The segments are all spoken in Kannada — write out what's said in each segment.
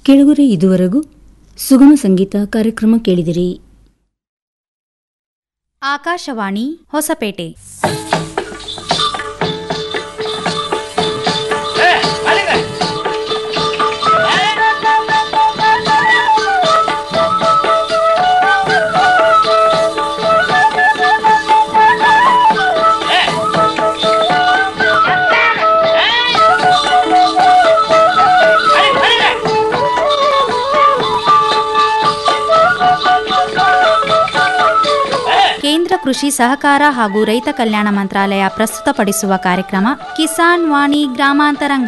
ಕೆಳಗುರೆ ಇದುವರೆಗೂ ಸುಗಮ ಸಂಗೀತ ಕಾರ್ಯಕ್ರಮ ಕೇಳಿದಿರಿ ಆಕಾಶವಾಣಿ ಹೊಸಪೇಟೆ ಕೇಂದ್ರ ಕೃಷಿ ಸಹಕಾರ ಹಾಗೂ ರೈತ ಕಲ್ಯಾಣ ಮಂತ್ರಾಲಯ ಪ್ರಸ್ತುತಪಡಿಸುವ ಕಾರ್ಯಕ್ರಮ ಕಿಸಾನ್ ವಾಣಿ ಗ್ರಾಮಾಂತರಂಗ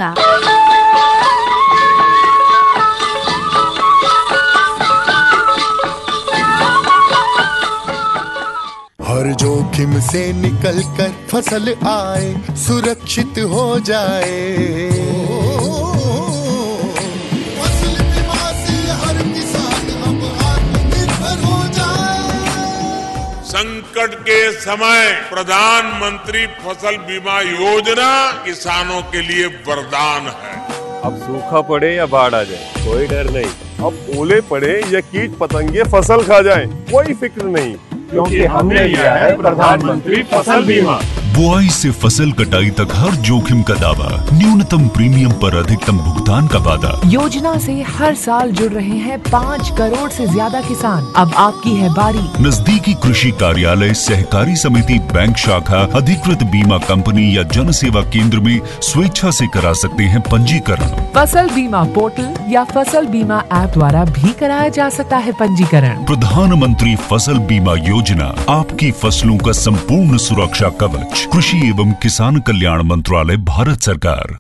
हर जोखिम से निकल कर फसल आए सुरक्षित हो जाए फसल बीमा से हर किसान अब आत्मनिर्भर हो जाए संकट के समय प्रधानमंत्री फसल बीमा योजना किसानों के लिए वरदान है अब सूखा पड़े या बाढ़ आ जाए कोई डर नहीं अब ओले पड़े या कीट पतंगे फसल खा जाए कोई फिक्र नहीं क्योंकि हमने लिया है प्रधानमंत्री फसल बीमा बुआई से फसल कटाई तक हर जोखिम का दावा न्यूनतम प्रीमियम पर अधिकतम भुगतान का वादा योजना से हर साल जुड़ रहे हैं पाँच करोड़ से ज्यादा किसान अब आपकी है बारी नजदीकी कृषि कार्यालय सहकारी समिति बैंक शाखा अधिकृत बीमा कंपनी या जन सेवा केंद्र में स्वेच्छा से करा सकते हैं पंजीकरण फसल बीमा पोर्टल या फसल बीमा ऐप द्वारा भी कराया जा सकता है पंजीकरण प्रधानमंत्री फसल बीमा योजना आपकी फसलों का संपूर्ण सुरक्षा कवच कृषि एवं किसान कल्याण मंत्रालय भारत सरकार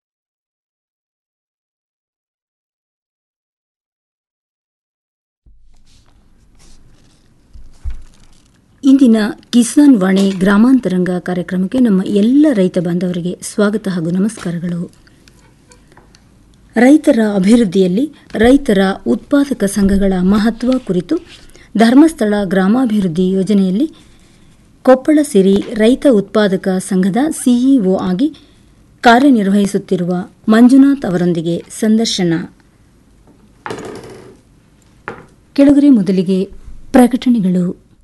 ಇಂದಿನ ಕಿಸಾನ್ ವಾಣಿ ಗ್ರಾಮಾಂತರಂಗ ಕಾರ್ಯಕ್ರಮಕ್ಕೆ ನಮ್ಮ ಎಲ್ಲ ರೈತ ಬಾಂಧವರಿಗೆ ಸ್ವಾಗತ ಹಾಗೂ ನಮಸ್ಕಾರಗಳು ರೈತರ ಅಭಿವೃದ್ಧಿಯಲ್ಲಿ ರೈತರ ಉತ್ಪಾದಕ ಸಂಘಗಳ ಮಹತ್ವ ಕುರಿತು ಧರ್ಮಸ್ಥಳ ಗ್ರಾಮಾಭಿವೃದ್ಧಿ ಯೋಜನೆಯಲ್ಲಿ ಕೊಪ್ಪಳ ಸಿರಿ ರೈತ ಉತ್ಪಾದಕ ಸಂಘದ ಸಿಇಒ ಆಗಿ ಕಾರ್ಯನಿರ್ವಹಿಸುತ್ತಿರುವ ಮಂಜುನಾಥ್ ಅವರೊಂದಿಗೆ ಸಂದರ್ಶನ ಕೆಳಗರೆ ಮೊದಲಿಗೆ ಪ್ರಕಟಣೆಗಳು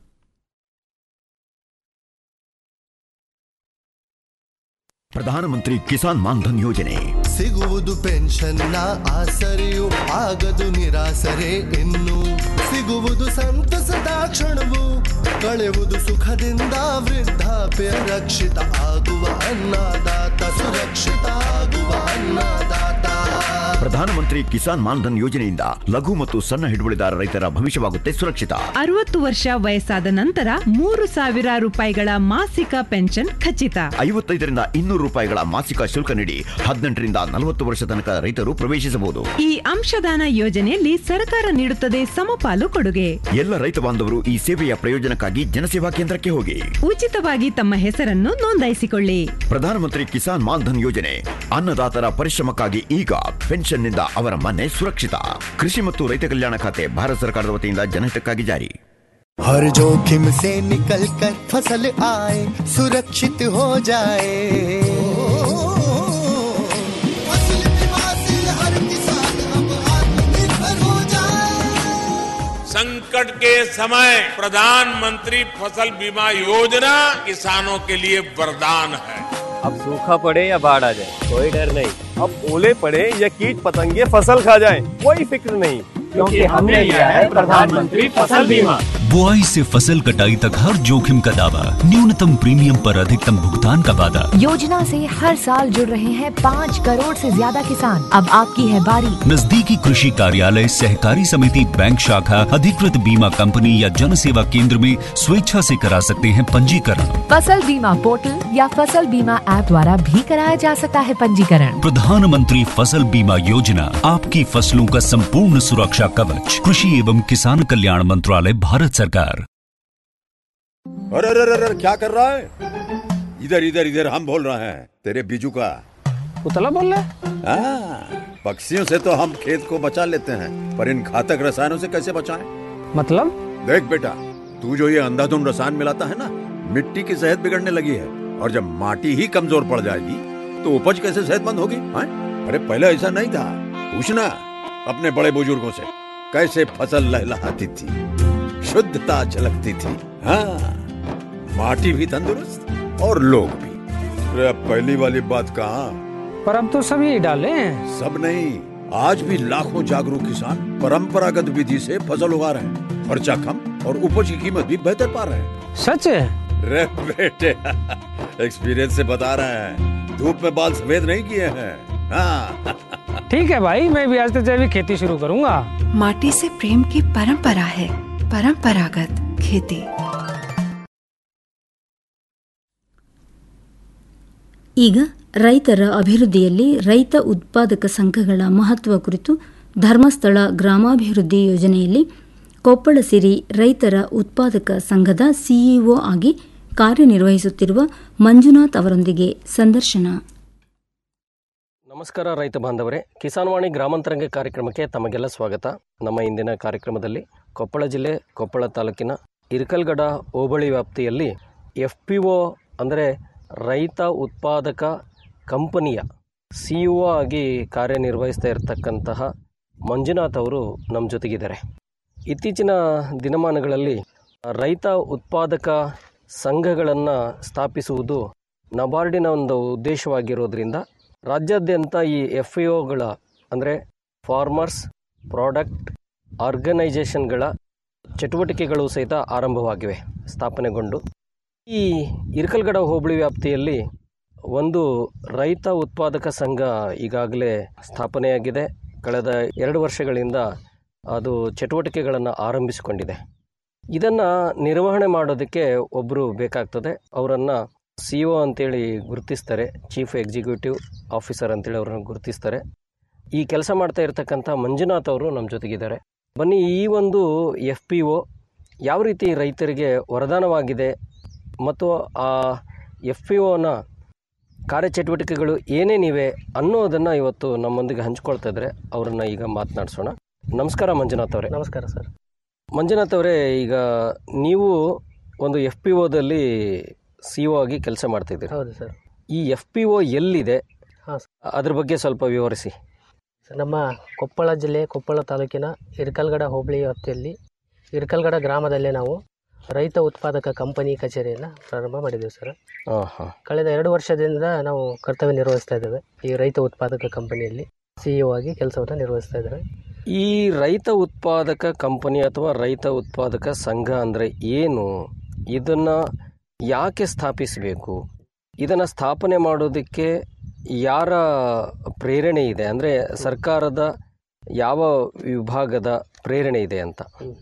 ಪ್ರಧಾನಮಂತ್ರಿ ಕಿಸಾನ್ ಮಾನ್ಧನ್ ಯೋಜನೆ ಸಿಗುವುದು ಪೆನ್ಷನ್ನ ಆಸರೆಯು ಆಗದು ನಿರಾಸರೆ ಇನ್ನು ಸಿಗುವುದು ಸಂತಸದ ಕ್ಷಣವು ಕಳೆಯುವುದು ಸುಖದಿಂದ ವೃದ್ಧಾಪ್ಯ ರಕ್ಷಿತ ಆಗುವ ಅನ್ನದಾತ ಸುರಕ್ಷಿತ ಆಗುವ ಅನ್ನದಾತ ಪ್ರಧಾನಮಂತ್ರಿ ಕಿಸಾನ್ ಮಾನ್ಧನ್ ಯೋಜನೆಯಿಂದ ಲಘು ಮತ್ತು ಸಣ್ಣ ಹಿಡುವಳಿದಾರ ರೈತರ ಭವಿಷ್ಯವಾಗುತ್ತೆ ಸುರಕ್ಷಿತ ಅರವತ್ತು ವರ್ಷ ವಯಸ್ಸಾದ ನಂತರ ಮೂರು ಸಾವಿರ ರೂಪಾಯಿಗಳ ಮಾಸಿಕ ಪೆನ್ಷನ್ ಖಚಿತ ಐವತ್ತೈದರಿಂದ ಇನ್ನೂರು ರೂಪಾಯಿಗಳ ಮಾಸಿಕ ಶುಲ್ಕ ನೀಡಿ ಹದಿನೆಂಟರಿಂದ ನಲವತ್ತು ವರ್ಷ ತನಕ ರೈತರು ಪ್ರವೇಶಿಸಬಹುದು ಈ ಅಂಶದಾನ ಯೋಜನೆಯಲ್ಲಿ ಸರ್ಕಾರ ನೀಡುತ್ತದೆ ಸಮಪಾಲು ಕೊಡುಗೆ ಎಲ್ಲ ರೈತ ಬಾಂಧವರು ಈ ಸೇವೆಯ ಪ್ರಯೋಜನಕ್ಕಾಗಿ ಜನಸೇವಾ ಕೇಂದ್ರಕ್ಕೆ ಹೋಗಿ ಉಚಿತವಾಗಿ ತಮ್ಮ ಹೆಸರನ್ನು ನೋಂದಾಯಿಸಿಕೊಳ್ಳಿ ಪ್ರಧಾನಮಂತ್ರಿ ಕಿಸಾನ್ ಮಾನ್ಧನ್ ಯೋಜನೆ ಅನ್ನದಾತರ ಪರಿಶ್ರಮಕ್ಕಾಗಿ ಈಗ ಪೆನ್ಷನ್ನಿಂದ ಅವರ ಮನೆ ಸುರಕ್ಷಿತ ಕೃಷಿ ಮತ್ತು ರೈತ ಕಲ್ಯಾಣ ಖಾತೆ ಭಾರತ ಸರ್ಕಾರದ ವತಿಯಿಂದ ಜನಹಿತಕ್ಕಾಗಿ ಜಾರಿ हर जोखिम से निकल कर फसल आए सुरक्षित हो जाए फसल बीमा से हर किसान अब आत्मनिर्भर हो जाए संकट के समय प्रधानमंत्री फसल बीमा योजना किसानों के लिए वरदान है अब सूखा पड़े या बाढ़ आ जाए कोई डर नहीं अब ओले पड़े या कीट पतंगे फसल खा जाए कोई फिक्र नहीं क्योंकि हमने लिया है प्रधानमंत्री फसल बीमा बुआई से फसल कटाई तक हर जोखिम का दावा न्यूनतम प्रीमियम पर अधिकतम भुगतान का वादा योजना से हर साल जुड़ रहे हैं पाँच करोड़ से ज्यादा किसान अब आपकी है बारी नजदीकी कृषि कार्यालय सहकारी समिति बैंक शाखा अधिकृत बीमा कंपनी या जन सेवा केंद्र में स्वेच्छा से करा सकते हैं पंजीकरण फसल बीमा पोर्टल या फसल बीमा ऐप द्वारा भी कराया जा सकता है पंजीकरण प्रधानमंत्री फसल बीमा योजना आपकी फसलों का संपूर्ण सुरक्षा कवच कृषि एवं किसान कल्याण मंत्रालय भारत सरकार अरे अरे अरे अरे, क्या कर रहा है इधर इधर इधर हम बोल रहे हैं तेरे बीजू का उतला बोल रहा हाँ, पक्षियों से तो हम खेत को बचा लेते हैं पर इन घातक रसायनों से कैसे बचाएं? मतलब देख बेटा तू जो ये अंधाधुंध रसायन मिलाता है ना मिट्टी की सेहत बिगड़ने लगी है और जब माटी ही कमजोर पड़ जाएगी तो उपज कैसे सेहतमंद होगी हाँ? अरे पहले ऐसा नहीं था पूछना अपने बड़े बुजुर्गों से कैसे फसल लहलहाती थी शुद्धता झलकती थी हाँ माटी भी तंदुरुस्त और लोग भी अरे अब पहली वाली बात कहाँ पर अब तो सब यही डाले हैं सब नहीं आज भी लाखों जागरूक किसान परंपरागत विधि से फसल उगा रहे हैं खर्चा कम और उपज की कीमत भी बेहतर पा रहे हैं सच है रे बेटे एक्सपीरियंस से बता रहे हैं धूप में बाल सफेद नहीं किए हैं हाँ ठीक है भाई मैं भी आज से जैविक खेती शुरू करूंगा माटी से प्रेम की परंपरा है परंपरागत खेती ಈಗ ರೈತರ ಅಭಿವೃದ್ಧಿಯಲ್ಲಿ ರೈತ ಉತ್ಪಾದಕ ಸಂಘಗಳ ಮಹತ್ವ ಕುರಿತು ಧರ್ಮಸ್ಥಳ ಗ್ರಾಮಾಭಿವೃದ್ಧಿ ಯೋಜನೆಯಲ್ಲಿ ಕೊಪ್ಪಳ ಸಿರಿ ರೈತರ ಉತ್ಪಾದಕ ಸಂಘದ ಸಿಇಒ ಆಗಿ ಕಾರ್ಯನಿರ್ವಹಿಸುತ್ತಿರುವ ಮಂಜುನಾಥ್ ಅವರೊಂದಿಗೆ ಸಂದರ್ಶನ ನಮಸ್ಕಾರ ರೈತ ಬಾಂಧವರೇ ಕಿಸಾನ್ವಾಣಿ ಗ್ರಾಮಾಂತರಂಗ ಕಾರ್ಯಕ್ರಮಕ್ಕೆ ತಮಗೆಲ್ಲ ಸ್ವಾಗತ ನಮ್ಮ ಇಂದಿನ ಕಾರ್ಯಕ್ರಮದಲ್ಲಿ ಕೊಪ್ಪಳ ಜಿಲ್ಲೆ ಕೊಪ್ಪಳ ತಾಲೂಕಿನ ಇರ್ಕಲ್ಗಡ ಹೋಬಳಿ ವ್ಯಾಪ್ತಿಯಲ್ಲಿ ಎಫ್ ಪಿ ಒ ಅಂದರೆ ರೈತ ಉತ್ಪಾದಕ ಕಂಪನಿಯ ಸಿ ಇ ಒ ಆಗಿ ಕಾರ್ಯನಿರ್ವಹಿಸ್ತಾ ಇರತಕ್ಕಂತಹ ಮಂಜುನಾಥ್ ಅವರು ನಮ್ಮ ಜೊತೆಗಿದ್ದಾರೆ ಇತ್ತೀಚಿನ ದಿನಮಾನಗಳಲ್ಲಿ ರೈತ ಉತ್ಪಾದಕ ಸಂಘಗಳನ್ನು ಸ್ಥಾಪಿಸುವುದು ನಬಾರ್ಡಿನ ಒಂದು ಉದ್ದೇಶವಾಗಿರೋದ್ರಿಂದ ರಾಜ್ಯಾದ್ಯಂತ ಈ ಎಫ್ ಇ ಒಗಳ ಅಂದರೆ ಫಾರ್ಮರ್ಸ್ ಪ್ರಾಡಕ್ಟ್ ಆರ್ಗನೈಜೇಷನ್ಗಳ ಚಟುವಟಿಕೆಗಳು ಸಹಿತ ಆರಂಭವಾಗಿವೆ ಸ್ಥಾಪನೆಗೊಂಡು ಈ ಇರ್ಕಲ್ಗಡ ಹೋಬಳಿ ವ್ಯಾಪ್ತಿಯಲ್ಲಿ ಒಂದು ರೈತ ಉತ್ಪಾದಕ ಸಂಘ ಈಗಾಗಲೇ ಸ್ಥಾಪನೆಯಾಗಿದೆ ಕಳೆದ ಎರಡು ವರ್ಷಗಳಿಂದ ಅದು ಚಟುವಟಿಕೆಗಳನ್ನು ಆರಂಭಿಸಿಕೊಂಡಿದೆ ಇದನ್ನು ನಿರ್ವಹಣೆ ಮಾಡೋದಕ್ಕೆ ಒಬ್ಬರು ಬೇಕಾಗ್ತದೆ ಅವರನ್ನು ಸಿ ಒ ಅಂತೇಳಿ ಗುರುತಿಸ್ತಾರೆ ಚೀಫ್ ಎಕ್ಸಿಕ್ಯೂಟಿವ್ ಆಫೀಸರ್ ಅಂತೇಳಿ ಅವ್ರನ್ನ ಗುರುತಿಸ್ತಾರೆ ಈ ಕೆಲಸ ಮಾಡ್ತಾ ಇರತಕ್ಕಂಥ ಮಂಜುನಾಥ್ ಅವರು ನಮ್ಮ ಜೊತೆಗಿದ್ದಾರೆ ಬನ್ನಿ ಈ ಒಂದು ಎಫ್ ಪಿ ಒ ಯಾವ ರೀತಿ ರೈತರಿಗೆ ವರದಾನವಾಗಿದೆ ಮತ್ತು ಆ ಎಫ್ ಪಿ ಒನ ಕಾರ್ಯಚಟುವಟಿಕೆಗಳು ಏನೇನಿವೆ ಅನ್ನೋದನ್ನು ಇವತ್ತು ನಮ್ಮೊಂದಿಗೆ ಹಂಚ್ಕೊಳ್ತಾ ಇದ್ದಾರೆ ಅವರನ್ನ ಈಗ ಮಾತನಾಡಿಸೋಣ ನಮಸ್ಕಾರ ಮಂಜುನಾಥ್ ಅವರೇ ನಮಸ್ಕಾರ ಸರ್ ಮಂಜುನಾಥ್ ಅವರೇ ಈಗ ನೀವು ಒಂದು ಎಫ್ ಪಿ ಒದಲ್ಲಿ ಸಿ ಒ ಆಗಿ ಕೆಲಸ ಮಾಡ್ತಿದ್ದೀರಿ ಹೌದು ಸರ್ ಈ ಎಫ್ ಪಿ ಒ ಎಲ್ಲಿದೆ ಹಾಂ ಅದ್ರ ಬಗ್ಗೆ ಸ್ವಲ್ಪ ವಿವರಿಸಿ ಸರ್ ನಮ್ಮ ಕೊಪ್ಪಳ ಜಿಲ್ಲೆ ಕೊಪ್ಪಳ ತಾಲೂಕಿನ ಇರ್ಕಲ್ಗಡ ಹೋಬಳಿ ವ್ಯಾಪ್ತಿಯಲ್ಲಿ ಇರ್ಕಲ್ಗಡ ಗ್ರಾಮದಲ್ಲೇ ನಾವು ರೈತ ಉತ್ಪಾದಕ ಕಂಪನಿ ಕಚೇರಿಯನ್ನು ಪ್ರಾರಂಭ ಮಾಡಿದ್ದೀವಿ ಸರ್ ಹಾಂ ಹಾಂ ಕಳೆದ ಎರಡು ವರ್ಷದಿಂದ ನಾವು ಕರ್ತವ್ಯ ನಿರ್ವಹಿಸ್ತಾ ಇದ್ದೇವೆ ಈ ರೈತ ಉತ್ಪಾದಕ ಕಂಪನಿಯಲ್ಲಿ ಸಿ ಇ ಆಗಿ ಕೆಲಸವನ್ನು ನಿರ್ವಹಿಸ್ತಾ ಇದ್ದೇವೆ ಈ ರೈತ ಉತ್ಪಾದಕ ಕಂಪನಿ ಅಥವಾ ರೈತ ಉತ್ಪಾದಕ ಸಂಘ ಅಂದರೆ ಏನು ಇದನ್ನು ಯಾಕೆ ಸ್ಥಾಪಿಸಬೇಕು ಇದನ್ನು ಸ್ಥಾಪನೆ ಮಾಡೋದಕ್ಕೆ ಯಾರ ಪ್ರೇರಣೆ ಇದೆ ಅಂದರೆ ಸರ್ಕಾರದ ಯಾವ ವಿಭಾಗದ ಪ್ರೇರಣೆ ಇದೆ ಅಂತ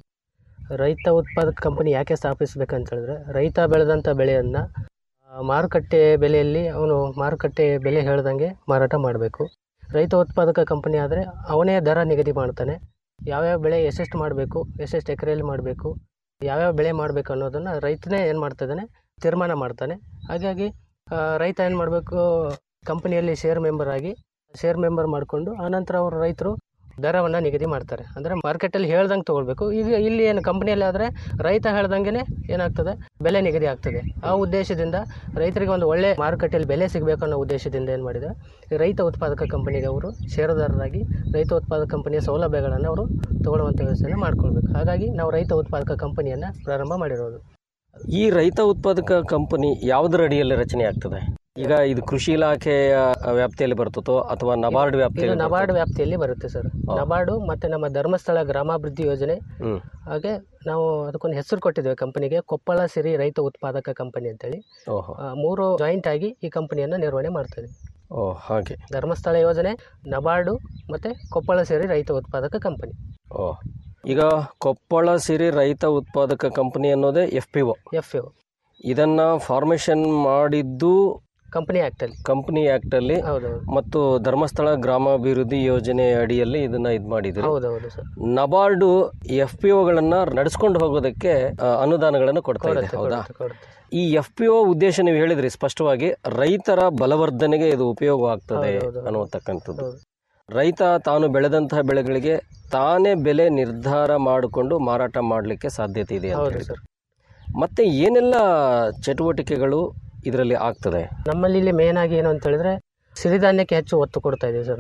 ರೈತ ಉತ್ಪಾದಕ ಕಂಪನಿ ಯಾಕೆ ಸ್ಥಾಪಿಸಬೇಕಂತ ಹೇಳಿದ್ರೆ ರೈತ ಬೆಳೆದಂಥ ಬೆಳೆಯನ್ನು ಮಾರುಕಟ್ಟೆ ಬೆಲೆಯಲ್ಲಿ ಅವನು ಮಾರುಕಟ್ಟೆ ಬೆಲೆ ಹೇಳ್ದಂಗೆ ಮಾರಾಟ ಮಾಡಬೇಕು ರೈತ ಉತ್ಪಾದಕ ಕಂಪನಿ ಆದರೆ ಅವನೇ ದರ ನಿಗದಿ ಮಾಡ್ತಾನೆ ಯಾವ್ಯಾವ ಬೆಳೆ ಎಷ್ಟೆಷ್ಟು ಮಾಡಬೇಕು ಎಷ್ಟೆಷ್ಟು ಎಕರೆಯಲ್ಲಿ ಮಾಡಬೇಕು ಯಾವ್ಯಾವ ಬೆಳೆ ಮಾಡಬೇಕು ಅನ್ನೋದನ್ನು ರೈತನೇ ಏನು ಮಾಡ್ತಿದ್ದಾನೆ ತೀರ್ಮಾನ ಮಾಡ್ತಾನೆ ಹಾಗಾಗಿ ಆ, ರೈತ ಏನು ಮಾಡಬೇಕು ಕಂಪನಿಯಲ್ಲಿ ಶೇರ್ ಮೆಂಬರ್ ಆಗಿ ಶೇರ್ ಮೆಂಬರ್ ಮಾಡಿಕೊಂಡು ಆನಂತರ ಅವರು ರೈತರು ದರವನ್ನು ನಿಗದಿ ಮಾಡ್ತಾರೆ ಅಂದರೆ ಮಾರ್ಕೆಟಲ್ಲಿ ಹೇಳ್ದಂಗೆ ತೊಗೊಳ್ಬೇಕು ಈಗ ಇಲ್ಲಿ ಏನು ಕಂಪ್ನಿಯಲ್ಲಿ ಆದರೆ ರೈತ ಹೇಳ್ದಂಗೆ ಏನಾಗ್ತದೆ ಬೆಲೆ ನಿಗದಿ ಆಗ್ತದೆ ಆ ಉದ್ದೇಶದಿಂದ ರೈತರಿಗೆ ಒಂದು ಒಳ್ಳೆ ಮಾರುಕಟ್ಟೆಯಲ್ಲಿ ಬೆಲೆ ಸಿಗಬೇಕು ಅನ್ನೋ ಉದ್ದೇಶದಿಂದ ಏನು ಮಾಡಿದೆ ಈ ರೈತ ಉತ್ಪಾದಕ ಕಂಪನಿಗೆ ಅವರು ಷೇರುದಾರರಾಗಿ ರೈತ ಉತ್ಪಾದಕ ಕಂಪನಿಯ ಸೌಲಭ್ಯಗಳನ್ನು ಅವರು ತಗೊಳ್ಳುವಂಥ ವ್ಯವಸ್ಥೆಯನ್ನು ಮಾಡ್ಕೊಳ್ಬೇಕು ಹಾಗಾಗಿ ನಾವು ರೈತ ಉತ್ಪಾದಕ ಕಂಪನಿಯನ್ನು ಪ್ರಾರಂಭ ಮಾಡಿರೋದು ಈ ರೈತ ಉತ್ಪಾದಕ ಕಂಪನಿ ಯಾವುದರ ಅಡಿಯಲ್ಲಿ ರಚನೆ ಆಗ್ತದೆ ಈಗ ಇದು ಕೃಷಿ ಇಲಾಖೆಯ ವ್ಯಾಪ್ತಿಯಲ್ಲಿ ಬರ್ತದೋ ಅಥವಾ ನಬಾರ್ಡ್ ಇದು ವ್ಯಾಪ್ತಿಯಲ್ಲಿ ನಬಾರ್ಡ್ ವ್ಯಾಪ್ತಿಯಲ್ಲಿ ಬರುತ್ತೆ ಸರ್ ನಬಾರ್ಡು ಮತ್ತು ನಮ್ಮ ಧರ್ಮಸ್ಥಳ ಗ್ರಾಮಾಭಿವೃದ್ಧಿ ಯೋಜನೆ ಹ್ಮ್. ಹಾಗೆ ನಾವು ಅದಕ್ಕೊಂದು ಹೆಸರು ಕೊಟ್ಟಿದ್ದೇವೆ ಕಂಪನಿಗೆ ಕೊಪ್ಪಳ ಸಿರಿ ರೈತ ಉತ್ಪಾದಕ ಕಂಪನಿ ಅಂತೇಳಿ ಓಹೋ ಆ, ಮೂರು ಜಾಯಿಂಟ್ ಆಗಿ ಈ ಕಂಪನಿಯನ್ನು ನಿರ್ವಹಣೆ ಮಾಡ್ತಾ ಇದ್ದೀವಿ ಓ ಹಾಗೆ ಧರ್ಮಸ್ಥಳ ಯೋಜನೆ ನಬಾರ್ಡು ಮತ್ತು ಕೊಪ್ಪಳ ಸೇರಿ ರೈತ ಉತ್ಪಾದಕ ಕಂಪನಿ ಓ ಈಗ ಕೊಪ್ಪಳ ಸಿರಿ ರೈತ ಉತ್ಪಾದಕ ಕಂಪನಿ ಅನ್ನೋದೇ F P O F O ಇದನ್ನ ಫಾರ್ಮೇಶನ್ ಮಾಡಿದ್ದು ಕಂಪನಿ ಆ್ಯಕ್ಟಲ್ಲಿ ಕಂಪನಿ ಆ್ಯಕ್ಟಲ್ಲಿ ಹೌದೌದು ಮತ್ತು ಧರ್ಮಸ್ಥಳ ಗ್ರಾಮಾಭಿವೃದ್ಧಿ ಯೋಜನೆ ಅಡಿಯಲ್ಲಿ ಇದನ್ನ ಇದು ಮಾಡಿದ್ರು ಹೌದೌದು ಸರ್ ನಬಾರ್ಡು ಎಫ್ ಪಿ ಒಗಳನ್ನ ನಡೆಸ್ಕೊಂಡು ಹೋಗೋದಕ್ಕೆ ಆ, ಅನುದಾನಗಳನ್ನು ಕೊಡ್ತಾ ಇದೆ ಕೊಡುತ್ತೆ, ಹೌದಾ ಕೊಡುತ್ತೆ, ಕೊಡುತ್ತೆ. ಈ ಎಫ್ ಪಿ ಒ ಉದ್ದೇಶ ನೀವು ಹೇಳಿದ್ರಿ ಸ್ಪಷ್ಟವಾಗಿ ರೈತರ ಬಲವರ್ಧನೆಗೆ ಇದು ಉಪಯೋಗವಾಗ್ತದೆ ಹೌದು, ಹೌದು, ಹೌದು. ಅನ್ನುವಂತಕ್ಕಂಥದ್ದು ಹೌದು. ರೈತ ತಾನು ಬೆಳೆದಂತಹ ಬೆಳೆಗಳಿಗೆ ತಾನೇ ಬೆಲೆ ನಿರ್ಧಾರ ಮಾಡಿಕೊಂಡು ಮಾರಾಟ ಮಾಡಲಿಕ್ಕೆ ಸಾಧ್ಯತೆ ಇದೆ ಅಂತ ಹೌದು ಹೇಳಿದ್ರು ಸರ್ ಮತ್ತೆ ಏನೆಲ್ಲ ಚಟುವಟಿಕೆಗಳು ಇದರಲ್ಲಿ ಆಗ್ತದೆ ನಮ್ಮಲ್ಲಿ ಇಲ್ಲಿ ಮೇನ್ ಆಗಿ ಏನು ಅಂತ ಹೇಳಿದ್ರೆ ಸಿರಿಧಾನ್ಯಕ್ಕೆ ಹೆಚ್ಚು ಒತ್ತು ಕೊಡ್ತಾ ಇದ್ದೀವಿ ಸರ್ ನಾವು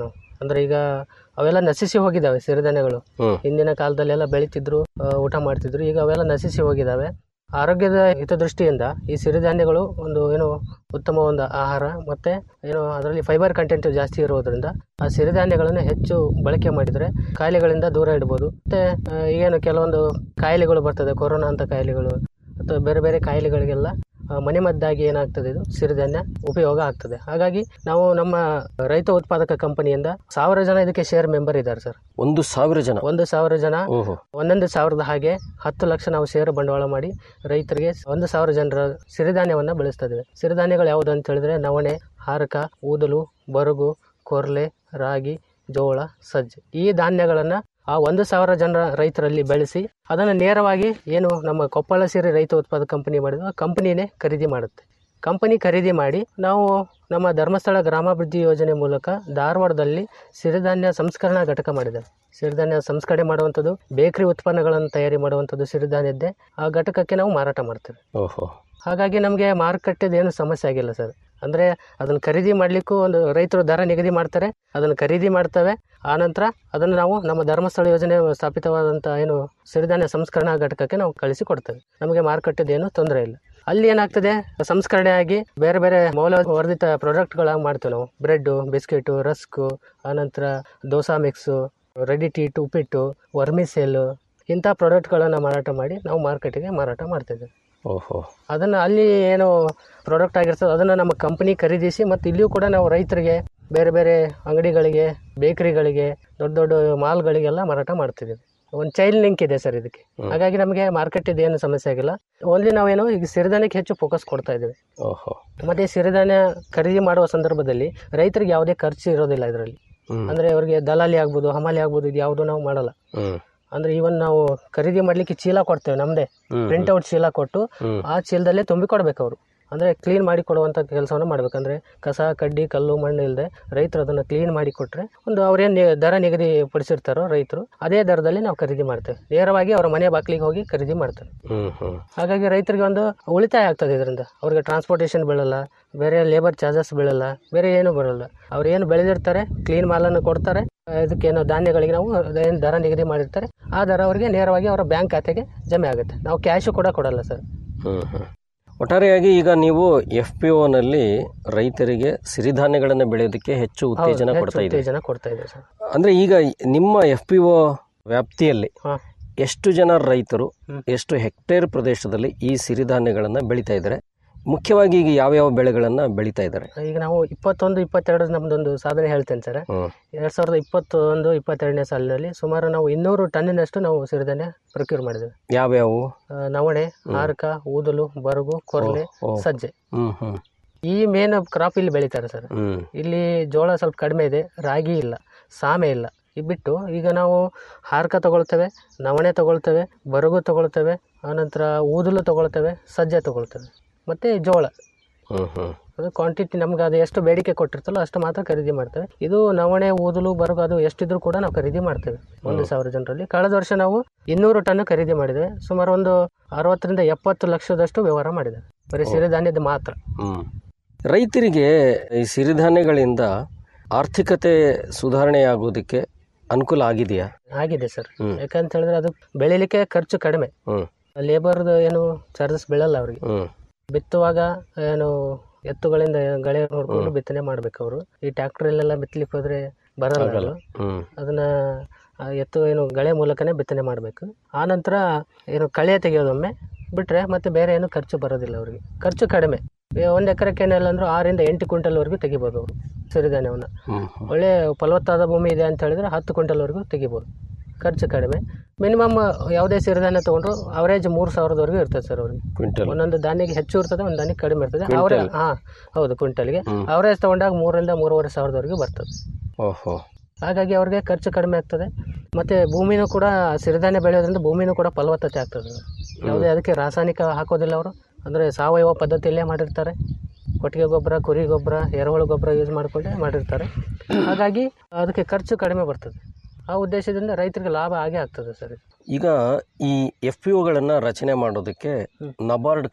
ಅಂದ್ರೆ ಈಗ ಅವೆಲ್ಲ ನಶಿಸಿ ಹೋಗಿದ್ದಾವೆ ಸಿರಿಧಾನ್ಯಗಳು ಹ್ಮ್. ಹಿಂದಿನ ಕಾಲದಲ್ಲೆಲ್ಲ ಬೆಳಿತಿದ್ರು ಆ, ಊಟ ಮಾಡ್ತಿದ್ರು ಈಗ ಅವೆಲ್ಲ ನಶಿಸಿ ಹೋಗಿದ್ದಾವೆ ಆರೋಗ್ಯದ ಹಿತದೃಷ್ಟಿಯಿಂದ ಈ ಸಿರಿಧಾನ್ಯಗಳು ಒಂದು ಏನು ಉತ್ತಮ ಒಂದು ಆಹಾರ ಮತ್ತೆ ಏನು ಅದರಲ್ಲಿ ಫೈಬರ್ ಕಂಟೆಂಟ್ ಜಾಸ್ತಿ ಇರೋದ್ರಿಂದ ಆ ಸಿರಿಧಾನ್ಯಗಳನ್ನು ಹೆಚ್ಚು ಬಳಕೆ ಮಾಡಿದರೆ ಕಾಯಿಲೆಗಳಿಂದ ದೂರ ಇಡ್ಬೋದು ಮತ್ತೆ ಆ, ಏನು ಕೆಲವೊಂದು ಕಾಯಿಲೆಗಳು ಬರ್ತದೆ ಕೊರೋನಾ ಅಂತ ಕಾಯಿಲೆಗಳು ಅಥವಾ ಬೇರೆ ಬೇರೆ ಕಾಯಿಲೆಗಳಿಗೆಲ್ಲ ಆ, ಮನೆಮದ್ದಾಗಿ ಏನಾಗ್ತದೆ ಇದು ಸಿರಿಧಾನ್ಯ ಉಪಯೋಗ ಆಗ್ತದೆ ಹಾಗಾಗಿ ನಾವು ನಮ್ಮ ರೈತ ಉತ್ಪಾದಕ ಕಂಪನಿಯಿಂದ ಸಾವಿರ ಜನ ಇದಕ್ಕೆ ಶೇರ್ ಮೆಂಬರ್ ಇದ್ದಾರೆ ಸರ್ ಒಂದು ಸಾವಿರ ಜನ ಒಂದು ಸಾವಿರ ಜನ ಓಹೋ ಒಂದೊಂದು ಸಾವಿರದ ಹಾಗೆ ಹತ್ತು ಲಕ್ಷ ನಾವು ಷೇರು ಬಂಡವಾಳ ಮಾಡಿ ರೈತರಿಗೆ ಒಂದು ಸಾವಿರ ಜನರ ಸಿರಿಧಾನ್ಯವನ್ನು ಬೆಳೆಸ್ತಾ ಇದ್ದೇವೆ ಸಿರಿಧಾನ್ಯಗಳು ಯಾವುದು ಅಂತ ಹೇಳಿದ್ರೆ ನವಣೆ ಹಾರಕ ಊದಲು ಬರುಗು ಕೊರ್ಲೆ ರಾಗಿ ಜೋಳ ಸಜ್ಜೆ ಈ ಧಾನ್ಯಗಳನ್ನು ಆ ಒಂದು ಸಾವಿರ ಜನರ ರೈತರಲ್ಲಿ ಬೆಳೆಸಿ ಅದನ್ನು ನೇರವಾಗಿ ಏನು ನಮ್ಮ ಕೊಪ್ಪಳ ಸೇರಿ ರೈತ ಉತ್ಪಾದಕ ಕಂಪನಿ ಮಾಡಿದ ಕಂಪನಿನೇ ಖರೀದಿ ಮಾಡುತ್ತೆ ಕಂಪನಿ ಖರೀದಿ ಮಾಡಿ ನಾವು ನಮ್ಮ ಧರ್ಮಸ್ಥಳ ಗ್ರಾಮಾಭಿವೃದ್ಧಿ ಯೋಜನೆ ಮೂಲಕ ಧಾರವಾಡದಲ್ಲಿ ಸಿರಿಧಾನ್ಯ ಸಂಸ್ಕರಣಾ ಘಟಕ ಮಾಡಿದ್ದೇವೆ ಸಿರಿಧಾನ್ಯ ಸಂಸ್ಕರಣೆ ಮಾಡುವಂಥದ್ದು ಬೇಕರಿ ಉತ್ಪನ್ನಗಳನ್ನು ತಯಾರಿ ಮಾಡುವಂಥದ್ದು ಸಿರಿಧಾನ್ಯದ್ದೇ ಆ ಘಟಕಕ್ಕೆ ನಾವು ಮಾರಾಟ ಮಾಡ್ತೇವೆ ಓಹೋ ಹಾಗಾಗಿ ನಮಗೆ ಮಾರುಕಟ್ಟೆದು ಏನು ಸಮಸ್ಯೆ ಆಗಿಲ್ಲ ಸರ್ ಅಂದರೆ ಅದನ್ನು ಖರೀದಿ ಮಾಡಲಿಕ್ಕೂ ಒಂದು ರೈತರು ದರ ನಿಗದಿ ಮಾಡ್ತಾರೆ ಅದನ್ನು ಖರೀದಿ ಮಾಡ್ತೇವೆ ಆನಂತರ ಅದನ್ನು ನಾವು ನಮ್ಮ ಧರ್ಮಸ್ಥಳ ಯೋಜನೆ ಸ್ಥಾಪಿತವಾದಂಥ ಏನು ಸಿರಿಧಾನ್ಯ ಸಂಸ್ಕರಣಾ ಘಟಕಕ್ಕೆ ನಾವು ಕಳಿಸಿ ಕೊಡ್ತೇವೆ ನಮಗೆ ಮಾರುಕಟ್ಟೆದು ಏನು ತೊಂದರೆ ಇಲ್ಲ ಅಲ್ಲಿ ಏನಾಗ್ತದೆ ಸಂಸ್ಕರಣೆ ಆಗಿ ಬೇರೆ ಬೇರೆ ಮೌಲ್ಯವರ್ಧಿತ ಪ್ರಾಡಕ್ಟ್ಗಳಾಗಿ ಮಾಡ್ತೇವೆ ನಾವು ಬ್ರೆಡ್ಡು ಬಿಸ್ಕೆಟು ರಸ್ಕು ಆನಂತರ ದೋಸಾ ಮಿಕ್ಸು ರೆಡಿ ಟೀಟ್ ಉಪ್ಪಿಟ್ಟು ವರ್ಮಿಸೆಲ್ ಇಂಥ ಪ್ರಾಡಕ್ಟ್ಗಳನ್ನು ಮಾರಾಟ ಮಾಡಿ ನಾವು ಮಾರ್ಕೆಟಿಗೆ ಮಾರಾಟ ಮಾಡ್ತಿದ್ದೇವೆ ಓಹೋ ಅದನ್ನು ಅಲ್ಲಿ ಏನು ಪ್ರಾಡಕ್ಟ್ ಆಗಿರ್ತದೆ ಅದನ್ನು ನಮ್ಮ ಕಂಪನಿ ಖರೀದಿಸಿ ಮತ್ತು ಇಲ್ಲಿಯೂ ಕೂಡ ನಾವು ರೈತರಿಗೆ ಬೇರೆ ಬೇರೆ ಅಂಗಡಿಗಳಿಗೆ ಬೇಕರಿಗಳಿಗೆ ದೊಡ್ಡ ದೊಡ್ಡ ಮಾಲ್ಗಳಿಗೆಲ್ಲ ಮಾರಾಟ ಮಾಡ್ತಿದ್ದೀವಿ ಒಂದು ಚೈಲ್ಡ್ ಲಿಂಕ್ ಇದೆ ಸರ್ ಇದಕ್ಕೆ ಹಾಗಾಗಿ ನಮಗೆ ಮಾರ್ಕೆಟ್ ಏನು ಸಮಸ್ಯೆ ಆಗಿಲ್ಲ ಓನ್ಲಿ ನಾವೇನು ಈಗ ಸಿರಿಧಾನ್ಯಕ್ಕೆ ಹೆಚ್ಚು ಫೋಕಸ್ ಕೊಡ್ತಾ ಇದ್ದೀವಿ ಓಹೋ ಮತ್ತೆ ಸಿರಿಧಾನ್ಯ ಖರೀದಿ ಮಾಡುವ ಸಂದರ್ಭದಲ್ಲಿ ರೈತರಿಗೆ ಯಾವುದೇ ಖರ್ಚು ಇರೋದಿಲ್ಲ ಇದರಲ್ಲಿ ಹ್ಮ್. ಅಂದ್ರೆ ಅವರಿಗೆ ದಲಾಲಿ ಆಗ್ಬೋದು ಹಮಾಲಿ ಆಗ್ಬೋದು ಇದು ಯಾವುದು ನಾವು ಮಾಡಲ್ಲ ಹ್ಮ್ ಅಂದ್ರೆ ಇವನ್ ನಾವು ಖರೀದಿ ಮಾಡ್ಲಿಕ್ಕೆ ಚೀಲ ಕೊಡ್ತೇವೆ ನಮ್ದೇ ಹ್ಮ್. ಪ್ರಿಂಟ್ ಔಟ್ ಚೀಲ ಕೊಟ್ಟು ಹ್ಮ್. ಆ ಚೀಲದಲ್ಲೇ ತುಂಬಿ ಕೊಡ್ಬೇಕು ಅವರು ಅಂದ್ರೆ ಕ್ಲೀನ್ ಮಾಡಿ ಕೊಡುವಂತ ಕೆಲಸವನ್ನು ಮಾಡ್ಬೇಕಂದ್ರೆ ಕಸ ಕಡ್ಡಿ ಕಲ್ಲು ಮಣ್ಣು ಇಲ್ಲದೆ ರೈತರು ಅದನ್ನ ಕ್ಲೀನ್ ಮಾಡಿ ಕೊಟ್ರೆ ಒಂದು ಅವ್ರೇನು ದರ ನಿಗದಿ ಪಡಿಸಿರ್ತಾರೋ ರೈತರು ಅದೇ ದರದಲ್ಲಿ ನಾವು ಖರೀದಿ ಮಾಡ್ತೇವೆ ನೇರವಾಗಿ ಅವರ ಮನೆ ಬಾಗಿಲಿಗೆ ಹೋಗಿ ಖರೀದಿ ಮಾಡ್ತೇವೆ ಹ್ಮ್ ಹ್ಮ್ ಹಾಗಾಗಿ ರೈತರಿಗೆ ಒಂದು ಉಳಿತಾಯ ಆಗ್ತದೆ ಇದರಿಂದ ಅವ್ರಿಗೆ ಟ್ರಾನ್ಸ್ಪೋರ್ಟೇಷನ್ ಬೀಳಲ್ಲ ಬೇರೆ ಲೇಬರ್ ಚಾರ್ಜಸ್ ಬೀಳಲ್ಲ ಬೇರೆ ಏನು ಬರಲ್ಲ ಅವ್ರು ಏನು ಬೆಳೆದಿರ್ತಾರೆ ಕ್ಲೀನ್ ಮಾಲನ್ನು ಕೊಡ್ತಾರೆ ಇದಕ್ಕೇನು ಧಾನ್ಯಗಳಿಗೆ ನಾವು ಏನು ದರ ನಿಗದಿ ಮಾಡಿರ್ತಾರೆ ಆ ದರ ಅವರಿಗೆ ನೇರವಾಗಿ ಅವರ ಬ್ಯಾಂಕ್ ಖಾತೆಗೆ ಜಮೆ ಆಗುತ್ತೆ ನಾವು ಕ್ಯಾಶು ಕೂಡ ಕೊಡಲ್ಲ ಸರ್ ಹ್ಮ್ ಹ್ಮ್ ಒಟ್ಟಾರೆಯಾಗಿ ಈಗ ನೀವು ಎಫ್ ಪಿ ನಲ್ಲಿ ರೈತರಿಗೆ ಸಿರಿಧಾನ್ಯಗಳನ್ನು ಬೆಳೆಯೋದಕ್ಕೆ ಹೆಚ್ಚು ಉತ್ತೇಜನ ಹೌದು, ಕೊಡ್ತಾ ಹೆಚ್ಚು ಇದೆ ಉತ್ತೇಜನ ಕೊಡ್ತಾ ಇದೆ ಸರ್ ಅಂದ್ರೆ ಈಗ ನಿಮ್ಮ ಎಫ್ ಪಿ ಒ ವ್ಯಾಪ್ತಿಯಲ್ಲಿ ಎಷ್ಟು ಜನ ರೈತರು ಎಷ್ಟು ಹೆಕ್ಟೇರ್ ಪ್ರದೇಶದಲ್ಲಿ ಈ ಸಿರಿಧಾನ್ಯಗಳನ್ನು ಬೆಳೀತಾ ಇದ್ದಾರೆ ಮುಖ್ಯವಾಗಿ ಈಗ ಯಾವ್ಯಾವ ಬೆಳೆಗಳನ್ನು ಬೆಳೀತಾ ಇದ್ದಾರೆ ಈಗ ನಾವು ಇಪ್ಪತ್ತೊಂದು ಇಪ್ಪತ್ತೆರಡು ನಮ್ದೊಂದು ಸಾಧನೆ ಹೇಳ್ತೇನೆ ಸರ್ ಹ್ಮ್. ಎರಡ್ ಸಾವಿರದ ಇಪ್ಪತ್ತೊಂದು ಇಪ್ಪತ್ತೆರಡನೇ ಸಾಲಿನಲ್ಲಿ ಸುಮಾರು ನಾವು ಇನ್ನೂರು ಟನ್ನಿನಷ್ಟು ನಾವು ಸಿರಿಧಾನ್ಯ ಪ್ರೊಕ್ಯೂರ್ ಮಾಡಿದ್ದೇವೆ ಯಾವ್ಯಾವು ಆ, ನವಣೆ ಹಾರಕ ಊದಲು ಬರಗು ಕೊರ್ಲೆ ಓ, ಓ. ಸಜ್ಜೆ ಹ್ಮ್ ಹ್ಮ್ ಈ ಮೇನ್ ಕ್ರಾಪ್ ಇಲ್ಲಿ ಬೆಳೀತಾರೆ ಸರ್ ಹ್ಮ್ ಇಲ್ಲಿ ಜೋಳ ಸ್ವಲ್ಪ ಕಡಿಮೆ ಇದೆ ರಾಗಿ ಇಲ್ಲ ಸಾಮೆ ಇಲ್ಲ ಇದು ಬಿಟ್ಟು ಈಗ ನಾವು ಹಾರಕ ತಗೊಳ್ತೇವೆ ನವಣೆ ತಗೊಳ್ತೇವೆ ಬರಗು ತಗೊಳ್ತೇವೆ ಆನಂತರ ಊದಲು ತಗೊಳ್ತೇವೆ ಸಜ್ಜೆ ತಗೊಳ್ತೇವೆ ಮತ್ತು ಜೋಳ ಹ್ಮ್ ಹ್ಮ್ ಅದು ಕ್ವಾಂಟಿಟಿ ನಮ್ಗೆ ಅದು ಎಷ್ಟು ಬೇಡಿಕೆ ಕೊಟ್ಟಿರ್ತಲ್ಲ ಅಷ್ಟು ಮಾತ್ರ ಖರೀದಿ ಮಾಡ್ತೇವೆ ಇದು ನವಣೆ ಊದಲು ಬರಗು ಅದು ಎಷ್ಟಿದ್ರು ಕೂಡ ನಾವು ಖರೀದಿ ಮಾಡ್ತೇವೆ ಒಂದು ಸಾವಿರ ಜನರಲ್ಲಿ ಕಳೆದ ವರ್ಷ ನಾವು ಇನ್ನೂರು ಟನ್ ಖರೀದಿ ಮಾಡಿದ್ದೇವೆ ಸುಮಾರು ಒಂದು ಅರವತ್ತರಿಂದ ಎಪ್ಪತ್ತು ಲಕ್ಷದಷ್ಟು ವ್ಯವಹಾರ ಮಾಡಿದ್ದೇವೆ ಬರೀ ಸಿರಿಧಾನ್ಯದ ಮಾತ್ರ ಹ್ಮ್ ರೈತರಿಗೆ ಈ ಸಿರಿಧಾನ್ಯಗಳಿಂದ ಆರ್ಥಿಕತೆ ಸುಧಾರಣೆಯಾಗೋದಕ್ಕೆ ಅನುಕೂಲ ಆಗಿದೆಯಾ ಆಗಿದೆ ಸರ್ ಹ್ಮ್. ಯಾಕಂತ ಹೇಳಿದ್ರೆ ಅದು ಬೆಳಿಲಿಕ್ಕೆ ಖರ್ಚು ಕಡಿಮೆ ಹ್ಮ್ ಲೇಬರ್ದು ಏನು ಚಾರ್ಜಸ್ ಬೀಳಲ್ಲ ಅವರಿಗೆ ಹ್ಮ್ ಬಿತ್ತುವಾಗ ಏನು ಎತ್ತುಗಳಿಂದ ಗಳೆ ನೋಡ್ಕೊಂಡು ಬಿತ್ತನೆ ಮಾಡ್ಬೇಕು ಅವರು ಈ ಟ್ರ್ಯಾಕ್ಟರಲ್ಲೆಲ್ಲ ಬಿತ್ತಲಿಕ್ಕೆ ಹೋದ್ರೆ ಬರಲ್ಲ ಆಗಲ್ಲ ಅದು. ಹ್ಮ್ ಅದನ್ನ ಆ ಎತ್ತು ಏನು ಗಳೆ ಮೂಲಕನೇ ಬಿತ್ತನೆ ಮಾಡಬೇಕು ಆ ನಂತರ ಏನು ಕಳೆ ತೆಗೆಯೋದೊಮ್ಮೆ ಬಿಟ್ರೆ ಮತ್ತೆ ಬೇರೆ ಏನು ಖರ್ಚು ಬರೋದಿಲ್ಲ ಅವರಿಗೆ ಖರ್ಚು ಕಡಿಮೆ ಈ ಒಂದು ಎಕರೆಕ್ಕೆ ಏನಿಲ್ಲ ಅಂದ್ರೂ ಆರಿಂದ ಎಂಟು ಕ್ವಿಂಟಲ್ವರೆಗೂ ತೆಗಿಬೋದು ಅವರು ಸಿರಿಧಾನ್ಯವನ್ನು ಹ್ಮ್ ಒಳ್ಳೆ ಫಲವತ್ತಾದ ಭೂಮಿ ಇದೆ ಅಂತ ಹೇಳಿದ್ರೆ ಹತ್ತು ಕ್ವಿಂಟಲ್ವರೆಗೂ ತೆಗಿಬೋದು ಖರ್ಚು ಕಡಿಮೆ ಮಿನಿಮಮ್ ಯಾವುದೇ ಸಿರಿಧಾನ್ಯ ತೊಗೊಂಡ್ರು ಅವರೇಜ್ ಮೂರು ಸಾವಿರದವರೆಗೂ ಇರ್ತದೆ ಸರ್ ಅವ್ರಿಗೆ ಕ್ವಿಂಟಲ್ ಒಂದೊಂದು ಧಾನ್ಯಕ್ಕೆ ಹೆಚ್ಚು ಇರ್ತದೆ ಒಂದು ಧಾನ್ಯಕ್ಕೆ ಕಡಿಮೆ ಇರ್ತದೆ ಕ್ವಿಂಟಲ್. ಅವರೇ ಹಾಂ ಹೌದು ಕ್ವಿಂಟಲ್ಗೆ ಹ್ಮ್. ಅವರೇಜ್ ತೊಗೊಂಡಾಗ ಮೂರರಿಂದ ಮೂರುವರೆ ಸಾವಿರದವರೆಗೂ ಬರ್ತದೆ ಓಹೋ ಹಾಗಾಗಿ ಅವ್ರಿಗೆ ಖರ್ಚು ಕಡಿಮೆ ಆಗ್ತದೆ ಮತ್ತು ಭೂಮಿನೂ ಕೂಡ ಸಿರಿಧಾನ್ಯ ಬೆಳೆಯೋದ್ರಿಂದ ಭೂಮಿನೂ ಕೂಡ ಫಲವತ್ತತೆ ಆಗ್ತದೆ ಯಾವುದೇ ಅದಕ್ಕೆ ರಾಸಾಯನಿಕ ಹಾಕೋದಿಲ್ಲ ಅವರು ಅಂದರೆ ಸಾವಯವ ಪದ್ಧತಿಯಲ್ಲೇ ಮಾಡಿರ್ತಾರೆ ಕೊಟ್ಟಿಗೆ ಗೊಬ್ಬರ ಕುರಿ ಗೊಬ್ಬರ ಎರೆಹುಳು ಗೊಬ್ಬರ ಯೂಸ್ ಮಾಡಿಕೊಂಡೇ ಮಾಡಿರ್ತಾರೆ ಹಾಗಾಗಿ ಅದಕ್ಕೆ ಖರ್ಚು ಕಡಿಮೆ ಬರ್ತದೆ ಆ ಉದ್ದೇಶದಿಂದ ರೈತರಿಗೆ ಲಾಭ ಆಗೇ ಆಗ್ತದೆ ಸರ್ ಇದು. ಈಗ ಈ ಎಫ್ ಪಿ ಒಗಳನ್ನು ರಚನೆ ಮಾಡೋದಕ್ಕೆ ನಬಾರ್ಡ್ ಕಾರಣ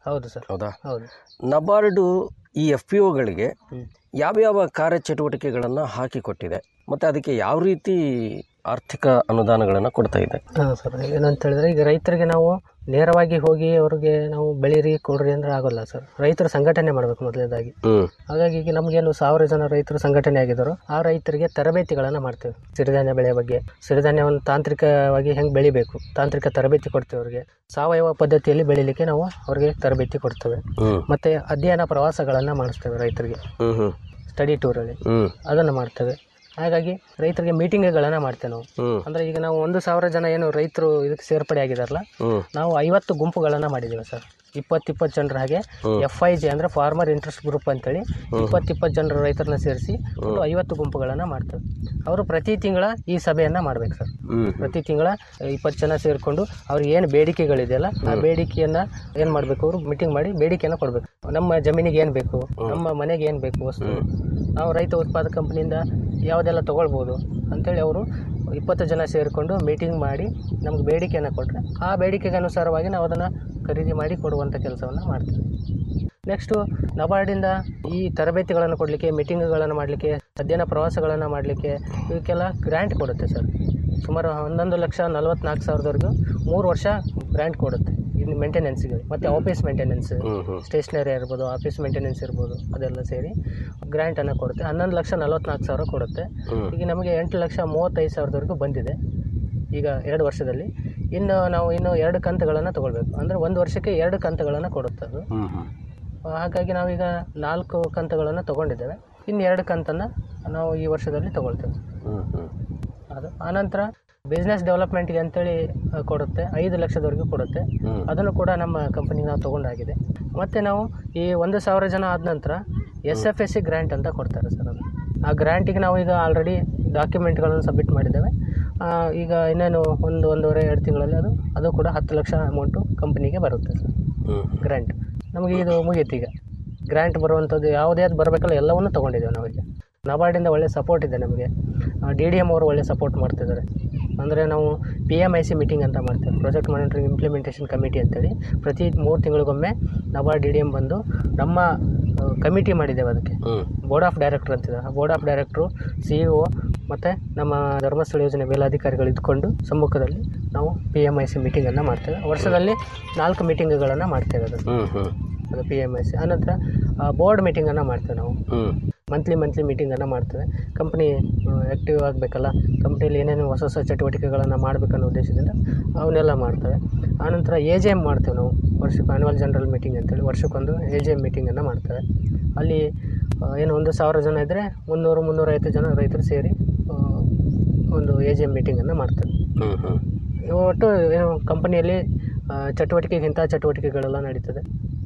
ಹೌದು ಸರ್ ಹೌದಾ ಹೌದು ನಬಾರ್ಡು ಈ ಎಫ್ ಪಿ ಒಗಳಿಗೆ ಯಾವ್ಯಾವ ಕಾರ್ಯಚಟುವಟಿಕೆಗಳನ್ನು ಹಾಕಿಕೊಟ್ಟಿದೆ ಮತ್ತು ಅದಕ್ಕೆ ಯಾವ ರೀತಿ ಆರ್ಥಿಕ ಅನುದಾನಗಳನ್ನು ಕೊಡ್ತಾ ಇದೆ ಹಾಂ ಸರ್ ಏನಂತ ಹೇಳಿದ್ರೆ ಈಗ ರೈತರಿಗೆ ನಾವು ನೇರವಾಗಿ ಹೋಗಿ ಅವ್ರಿಗೆ ನಾವು ಬೆಳೀರಿ ಕೊಡ್ರಿ ಅಂದ್ರೆ ಆಗೋಲ್ಲ ಸರ್ ರೈತರ ಸಂಘಟನೆ ಮಾಡಬೇಕು ಮೊದಲನೇದಾಗಿ ಹ್ಮ್ ಹಾಗಾಗಿ ಈಗ ನಮಗೇನು ಸಾವಿರ ಜನ ರೈತರು ಸಂಘಟನೆ ಆಗಿದ್ದಾರೋ ಆ ರೈತರಿಗೆ ತರಬೇತಿಗಳನ್ನು ಮಾಡ್ತೇವೆ ಸಿರಿಧಾನ್ಯ ಬೆಳೆಯ ಬಗ್ಗೆ ಸಿರಿಧಾನ್ಯವನ್ನು ತಾಂತ್ರಿಕವಾಗಿ ಹೆಂಗೆ ಬೆಳಿಬೇಕು ತಾಂತ್ರಿಕ ತರಬೇತಿ ಕೊಡ್ತೇವೆ ಅವ್ರಿಗೆ ಸಾವಯವ ಪದ್ಧತಿಯಲ್ಲಿ ಬೆಳಿಲಿಕ್ಕೆ ನಾವು ಅವ್ರಿಗೆ ತರಬೇತಿ ಕೊಡ್ತೇವೆ ಹ್ಮ್ ಮತ್ತೆ ಅಧ್ಯಯನ ಪ್ರವಾಸಗಳನ್ನು ಮಾಡಿಸ್ತೇವೆ ರೈತರಿಗೆ ಹ್ಮ್ ಹ್ಮ್ ಸ್ಟಡಿ ಟೂರಲ್ಲಿ ಹ್ಮ್ ಅದನ್ನು ಮಾಡ್ತೇವೆ ಹಾಗಾಗಿ ರೈತರಿಗೆ ಮೀಟಿಂಗ್ಗಳನ್ನು ಮಾಡ್ತೇವೆ ನಾವು ಹ್ಮ್ ಅಂದ್ರೆ ಈಗ ನಾವು ಒಂದು ಸಾವಿರ ಜನ ಏನು ರೈತರು ಇದಕ್ಕೆ ಸೇರ್ಪಡೆ ಆಗಿದಾರಲ್ಲ ಹ್ಮ್ ನಾವು ಐವತ್ತು ಗುಂಪುಗಳನ್ನು ಮಾಡಿದ್ದೇವೆ ಸರ್ ಇಪ್ಪತ್ತು ಇಪ್ಪತ್ತು ಜನರ ಹಾಗೆ ಹ್ಮ್. ಎಫ್ ಐ ಜಿ ಅಂದರೆ ಫಾರ್ಮರ್ ಇಂಟ್ರೆಸ್ಟ್ ಗ್ರೂಪ್ ಅಂತೇಳಿ ಇಪ್ಪತ್ತು ಇಪ್ಪತ್ತು ಜನರ ರೈತರನ್ನ ಸೇರಿಸಿ ಒಂದು ಐವತ್ತು ಗುಂಪುಗಳನ್ನು ಮಾಡ್ತೇವೆ ಅವರು ಪ್ರತಿ ತಿಂಗಳ ಈ ಸಭೆಯನ್ನು ಮಾಡ್ಬೇಕು ಸರ್ ಹ್ಮ್ ಪ್ರತಿ ತಿಂಗಳ ಇಪ್ಪತ್ತು ಜನ ಸೇರಿಕೊಂಡು ಅವ್ರಿಗೆ ಏನು ಬೇಡಿಕೆಗಳಿದೆಯಲ್ಲ ಆ ಬೇಡಿಕೆಯನ್ನು ಏನು ಮಾಡಬೇಕು ಅವರು ಮೀಟಿಂಗ್ ಮಾಡಿ ಬೇಡಿಕೆಯನ್ನು ಕೊಡಬೇಕು ನಮ್ಮ ಜಮೀನಿಗೆ ಏನು ಬೇಕು ನಮ್ಮ ಮನೆಗೆ ಏನು ಬೇಕು ವಸ್ತು ನಾವು ರೈತ ಉತ್ಪಾದಕ ಕಂಪ್ನಿಯಿಂದ ಯಾವುದೆಲ್ಲ ತೊಗೊಳ್ಬೋದು ಅಂತೇಳಿ ಅವರು ಇಪ್ಪತ್ತು ಜನ ಸೇರಿಕೊಂಡು ಮೀಟಿಂಗ್ ಮಾಡಿ ನಮ್ಗೆ ಬೇಡಿಕೆಯನ್ನು ಕೊಟ್ಟರೆ ಆ ಬೇಡಿಕೆಗೆ ಅನುಸಾರವಾಗಿ ನಾವು ಅದನ್ನು ಖರೀದಿ ಮಾಡಿ ಕೊಡುವಂಥ ಕೆಲಸವನ್ನು ಮಾಡ್ತೀವಿ ನೆಕ್ಸ್ಟು ನಬಾರ್ಡಿಂದ ಈ ತರಬೇತಿಗಳನ್ನು ಕೊಡಲಿಕ್ಕೆ ಮೀಟಿಂಗ್ಗಳನ್ನು ಮಾಡಲಿಕ್ಕೆ ಅಧ್ಯಯನ ಪ್ರವಾಸಗಳನ್ನು ಮಾಡಲಿಕ್ಕೆ ಇವಕ್ಕೆಲ್ಲ ಗ್ರ್ಯಾಂಟ್ ಕೊಡುತ್ತೆ ಸರ್ ಸುಮಾರು ಹನ್ನೊಂದು ಲಕ್ಷ ನಲ್ವತ್ನಾಲ್ಕು ಸಾವಿರದವರೆಗೂ ಮೂರು ವರ್ಷ ಗ್ರ್ಯಾಂಟ್ ಕೊಡುತ್ತೆ ಇನ್ನು ಮೇಂಟೆನೆನ್ಸ್ಗೆ ಮತ್ತು ಆಫೀಸ್ ಮೇಂಟೆನೆನ್ಸ್ ಸ್ಟೇಷನರಿ ಇರ್ಬೋದು ಆಫೀಸ್ ಮೇಂಟೆನೆನ್ಸ್ ಇರ್ಬೋದು ಅದೆಲ್ಲ ಸೇರಿ ಗ್ರ್ಯಾಂಟನ್ನು ಕೊಡುತ್ತೆ ಹನ್ನೊಂದು ಲಕ್ಷ ನಲ್ವತ್ನಾಲ್ಕು ಸಾವಿರ ಕೊಡುತ್ತೆ ಹ್ಮ್. ಈಗ ನಮಗೆ ಎಂಟು ಲಕ್ಷ ಮೂವತ್ತೈದು ಸಾವಿರದವರೆಗೂ ಬಂದಿದೆ ಈಗ ಎರಡು ವರ್ಷದಲ್ಲಿ ಇನ್ನು ನಾವು ಇನ್ನು ಎರಡು ಕಂತುಗಳನ್ನು ತಗೊಳ್ಬೇಕು ಅಂದರೆ ಒಂದು ವರ್ಷಕ್ಕೆ ಎರಡು ಕಂತುಗಳನ್ನು ಕೊಡುತ್ತೆ ಅದು ಹ್ಮ್ ಹ್ಮ್ ಹಾಗಾಗಿ ನಾವೀಗ ನಾಲ್ಕು ಕಂತುಗಳನ್ನು ತಗೊಂಡಿದ್ದೇವೆ ಇನ್ನು ಎರಡು ಕಂತನ್ನು ನಾವು ಈ ವರ್ಷದಲ್ಲಿ ತಗೊಳ್ತೇವೆ ಹ್ಮ್ ಹ್ಮ್ ಅದು ಆನಂತರ ಬಿಸ್ನೆಸ್ ಡೆವಲಪ್ಮೆಂಟ್ಗೆ ಅಂತೇಳಿ ಆ, ಕೊಡುತ್ತೆ ಐದು ಲಕ್ಷದವರೆಗೂ ಕೊಡುತ್ತೆ ಹ್ಮ್. ಅದನ್ನು ಕೂಡ ನಮ್ಮ ಕಂಪನಿ ನಾವು ತೊಗೊಂಡಾಗಿದೆ ಮತ್ತು ನಾವು ಈ ಒಂದು ಸಾವಿರ ಜನ ಆದ ನಂತರ S F S C grant ಅಂತ ಕೊಡ್ತಾರೆ ಸರ್ ಅದು ಆ ಗ್ರ್ಯಾಂಟಿಗೆ ನಾವು ಈಗ ಆಲ್ರೆಡಿ ಡಾಕ್ಯುಮೆಂಟ್ಗಳನ್ನು ಸಬ್ಮಿಟ್ ಮಾಡಿದ್ದೇವೆ ಆ, ಈಗ ಇನ್ನೇನು ಒಂದು ಒಂದೂವರೆ ಎರಡು ತಿಂಗಳಲ್ಲಿ ಅದು ಅದು ಕೂಡ ಹತ್ತು ಲಕ್ಷ ಅಮೌಂಟು ಕಂಪನಿಗೆ ಬರುತ್ತೆ ಸರ್ ಹ್ಮ್ ಗ್ರ್ಯಾಂಟ್ ನಮಗೆ ಇದು ಮುಗೀತು ಈಗ ಗ್ರ್ಯಾಂಟ್ ಬರುವಂಥದ್ದು ಯಾವುದೇ ಅದು ಬರಬೇಕಲ್ಲ ಎಲ್ಲವನ್ನೂ ತೊಗೊಂಡಿದ್ದೇವೆ ನಾವೀಗ ನಬಾರ್ಡಿಂದ ಒಳ್ಳೆ ಸಪೋರ್ಟ್ ಇದೆ ನಮಗೆ ಡಿ ಡಿ ಎಮ್ ಅವರು ಒಳ್ಳೆ ಸಪೋರ್ಟ್ ಮಾಡ್ತಿದ್ದಾರೆ ಅಂದರೆ ನಾವು P M I C meeting ಅಂತ ಮಾಡ್ತೇವೆ ಪ್ರಾಜೆಕ್ಟ್ ಮಾನಿಟರಿಂಗ್ ಇಂಪ್ಲಿಮೆಂಟೇಷನ್ ಕಮಿಟಿ ಅಂತೇಳಿ ಪ್ರತಿ ಮೂರು ತಿಂಗಳಿಗೊಮ್ಮೆ ನಬಾರ್ಡ್ ಡಿ ಡಿ ಎಮ್ ಬಂದು ನಮ್ಮ ಕಮಿಟಿ ಮಾಡಿದ್ದೇವೆ ಅದಕ್ಕೆ ಹ್ಮ್ ಬೋರ್ಡ್ ಆಫ್ ಡೈರೆಕ್ಟರ್ ಅಂತಿದೆ ಆ board of director C E O ಮತ್ತು ನಮ್ಮ ಧರ್ಮಸ್ಥಳ ಯೋಜನೆ ಮೇಲಾಧಿಕಾರಿಗಳು ಇದ್ಕೊಂಡು ಸಮ್ಮುಖದಲ್ಲಿ ನಾವು ಪಿ ಎಮ್ ಐ ಸಿ ಮೀಟಿಂಗನ್ನು ಮಾಡ್ತೇವೆ ವರ್ಷದಲ್ಲಿ ನಾಲ್ಕು ಮೀಟಿಂಗ್ಗಳನ್ನು ಮಾಡ್ತೇವೆ ಅದು ಹ್ಮ್ ಹ್ಮ್ ಅದು ಪಿ ಎಮ್ ಐ ಸಿ ಆನಂತರ ಬೋರ್ಡ್ ಮೀಟಿಂಗನ್ನು ಮಾಡ್ತೇವೆ ನಾವು ಹ್ಮ್ ಮಂತ್ಲಿ ಮಂತ್ಲಿ ಮೀಟಿಂಗನ್ನು ಮಾಡ್ತೇವೆ ಕಂಪ್ನಿ ಆ್ಯಕ್ಟಿವ್ ಆಗಬೇಕಲ್ಲ ಕಂಪ್ನಿಯಲ್ಲಿ ಏನೇನು ಹೊಸ ಹೊಸ ಚಟುವಟಿಕೆಗಳನ್ನು ಮಾಡಬೇಕನ್ನೋ ಉದ್ದೇಶದಿಂದ ಅವನ್ನೆಲ್ಲ ಮಾಡ್ತೇವೆ ಆನಂತರ ಎ ಜೆ ಎಮ್ ಮಾಡ್ತೇವೆ ನಾವು ವರ್ಷಕ್ಕೆ ಆ್ಯನ್ಯುವಲ್ ಜನರಲ್ ಮೀಟಿಂಗ್ ಅಂತೇಳಿ ವರ್ಷಕ್ಕೊಂದು ಎ ಜೆ ಎಮ್ ಮೀಟಿಂಗನ್ನು ಮಾಡ್ತೇವೆ ಅಲ್ಲಿ ಆ, ಏನು ಒಂದು ಸಾವಿರ ಜನ ಇದ್ದರೆ ಮುನ್ನೂರು ಮುನ್ನೂರೈವತ್ತು ಜನ ರೈತರು ಸೇರಿ ಆ, ಒಂದು ಎ ಜೆ ಎಮ್ ಮೀಟಿಂಗನ್ನು ಮಾಡ್ತೇವೆ ಹ್ಮ್ ಹ್ಮ್ ಒಟ್ಟು ಏನು ಕಂಪನಿಯಲ್ಲಿ ಆ, ಚಟುವಟಿಕೆಗಿಂತ ಚಟುವಟಿಕೆಗಳೆಲ್ಲ ನಡೀತದೆ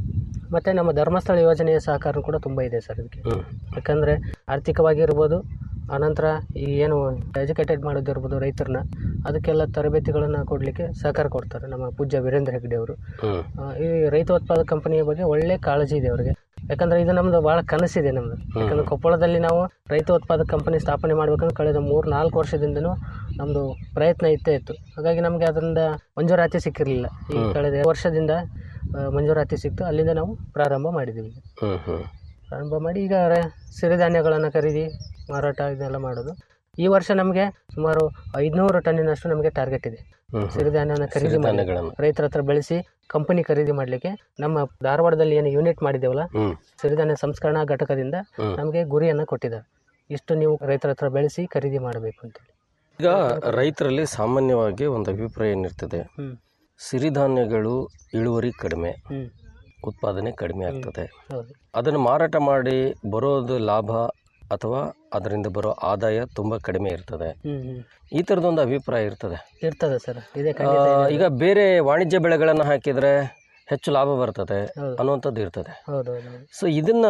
ಮತ್ತು ನಮ್ಮ ಧರ್ಮಸ್ಥಳ ಯೋಜನೆಯ ಸಹಕಾರ ಕೂಡ ತುಂಬ ಇದೆ ಸರ್ ಇದಕ್ಕೆ ಹ್ಮ್ ಯಾಕಂದರೆ ಆರ್ಥಿಕವಾಗಿ ಇರ್ಬೋದು ಆನಂತರ ಈ ಏನು ಎಜುಕೇಟೆಡ್ ಮಾಡೋದಿರ್ಬೋದು ರೈತರನ್ನ ಅದಕ್ಕೆಲ್ಲ ತರಬೇತಿಗಳನ್ನು ಕೊಡಲಿಕ್ಕೆ ಸಹಕಾರ ಕೊಡ್ತಾರೆ ನಮ್ಮ ಪೂಜ್ಯ ವೀರೇಂದ್ರ ಹೆಗ್ಡೆ ಅವರು ಹ್ಮ್ ಆ, ಈ ರೈತ ಉತ್ಪಾದಕ ಕಂಪನಿಯ ಬಗ್ಗೆ ಒಳ್ಳೆ ಕಾಳಜಿ ಇದೆ ಅವರಿಗೆ ಯಾಕಂದರೆ ಇದು ನಮ್ಮದು ಭಾಳ ಕನಸಿದೆ ನಮ್ಮದು ಯಾಕಂದರೆ ಕೊಪ್ಪಳದಲ್ಲಿ ನಾವು ರೈತ ಉತ್ಪಾದಕ ಕಂಪನಿ ಸ್ಥಾಪನೆ ಮಾಡ್ಬೇಕಂದ್ರೆ ಕಳೆದ ಮೂರು ನಾಲ್ಕು ವರ್ಷದಿಂದನೂ ನಮ್ಮದು ಪ್ರಯತ್ನ ಇತ್ತೇ ಇತ್ತು ಹಾಗಾಗಿ ನಮಗೆ ಅದರಿಂದ ಮಂಜೂರಾತಿ ಸಿಕ್ಕಿರಲಿಲ್ಲ ಈ ಕಳೆದ ಎರಡು ವರ್ಷದಿಂದ ಆ, ಮಂಜೂರಾತಿ ಸಿಕ್ತು ಅಲ್ಲಿಂದ ನಾವು ಪ್ರಾರಂಭ ಮಾಡಿದ್ದೀವಿ ಹ್ಮ್ ಹ್ಮ್ ಪ್ರಾರಂಭ ಮಾಡಿ ಈಗ ರ- ಸಿರಿಧಾನ್ಯಗಳನ್ನು ಖರೀದಿ ಮಾರಾಟ ಇದೆಲ್ಲ ಮಾಡೋದು ಈ ವರ್ಷ ನಮಗೆ ಸುಮಾರು ಐದುನೂರು ಟನ್ನಿನಷ್ಟು ನಮಗೆ ಟಾರ್ಗೆಟ್ ಇದೆ ಹ್ಮ್. ಸಿರಿಧಾನ್ಯವನ್ನು ಖರೀದಿ ಮಾಡಿ ಸಿರಿಧಾನ್ಯಗಳನ್ನು. ರೈತರ ಹತ್ರ ಬೆಳೆಸಿ ಕಂಪನಿ ಖರೀದಿ ಮಾಡಲಿಕ್ಕೆ ನಮ್ಮ ಧಾರವಾಡದಲ್ಲಿ ಏನು ಯೂನಿಟ್ ಮಾಡಿದ್ದೇವಲ್ಲ ಹ್ಮ್ ಸಿರಿಧಾನ್ಯ ಸಂಸ್ಕರಣಾ ಘಟಕದಿಂದ ಹ್ಮ್. ನಮಗೆ ಗುರಿಯನ್ನು ಕೊಟ್ಟಿದ್ದಾರೆ ಇಷ್ಟು ನೀವು ರೈತರ ಹತ್ರ ಬೆಳೆಸಿ ಖರೀದಿ ಮಾಡಬೇಕು ಅಂತೇಳಿ ಈಗ ರೈತರಲ್ಲಿ ಸಾಮಾನ್ಯವಾಗಿ ಒಂದು ಅಭಿಪ್ರಾಯ ಏನಿರ್ತದೆ ಹ್ಮ್. ಸಿರಿಧಾನ್ಯಗಳು ಇಳುವರಿ ಕಡಿಮೆ ಹ್ಞೂ ಉತ್ಪಾದನೆ ಕಡಿಮೆ ಆಗ್ತದೆ ಹೌದು ಅದನ್ನು ಮಾರಾಟ ಮಾಡಿ ಬರೋದು ಲಾಭ ಅಥವಾ ಅದರಿಂದ ಬರೋ ಆದಾಯ ತುಂಬ ಕಡಿಮೆ ಇರ್ತದೆ ಹ್ಞೂ ಹ್ಞೂ ಈ ಥರದೊಂದು ಅಭಿಪ್ರಾಯ ಇರ್ತದೆ ಇರ್ತದೆ ಸರ್ ಇದೇ ಆ, ಖಂಡಿತ ಇದೆ. ಈಗ ಬೇರೆ ವಾಣಿಜ್ಯ ಬೆಳೆಗಳನ್ನು ಹಾಕಿದರೆ ಹೆಚ್ಚು ಲಾಭ ಬರ್ತದೆ ಹೌದು. ಅನ್ನುವಂಥದ್ದು ಇರ್ತದೆ ಹೌದು ಹೌದು ಹೌದು. ಸೊ ಇದನ್ನ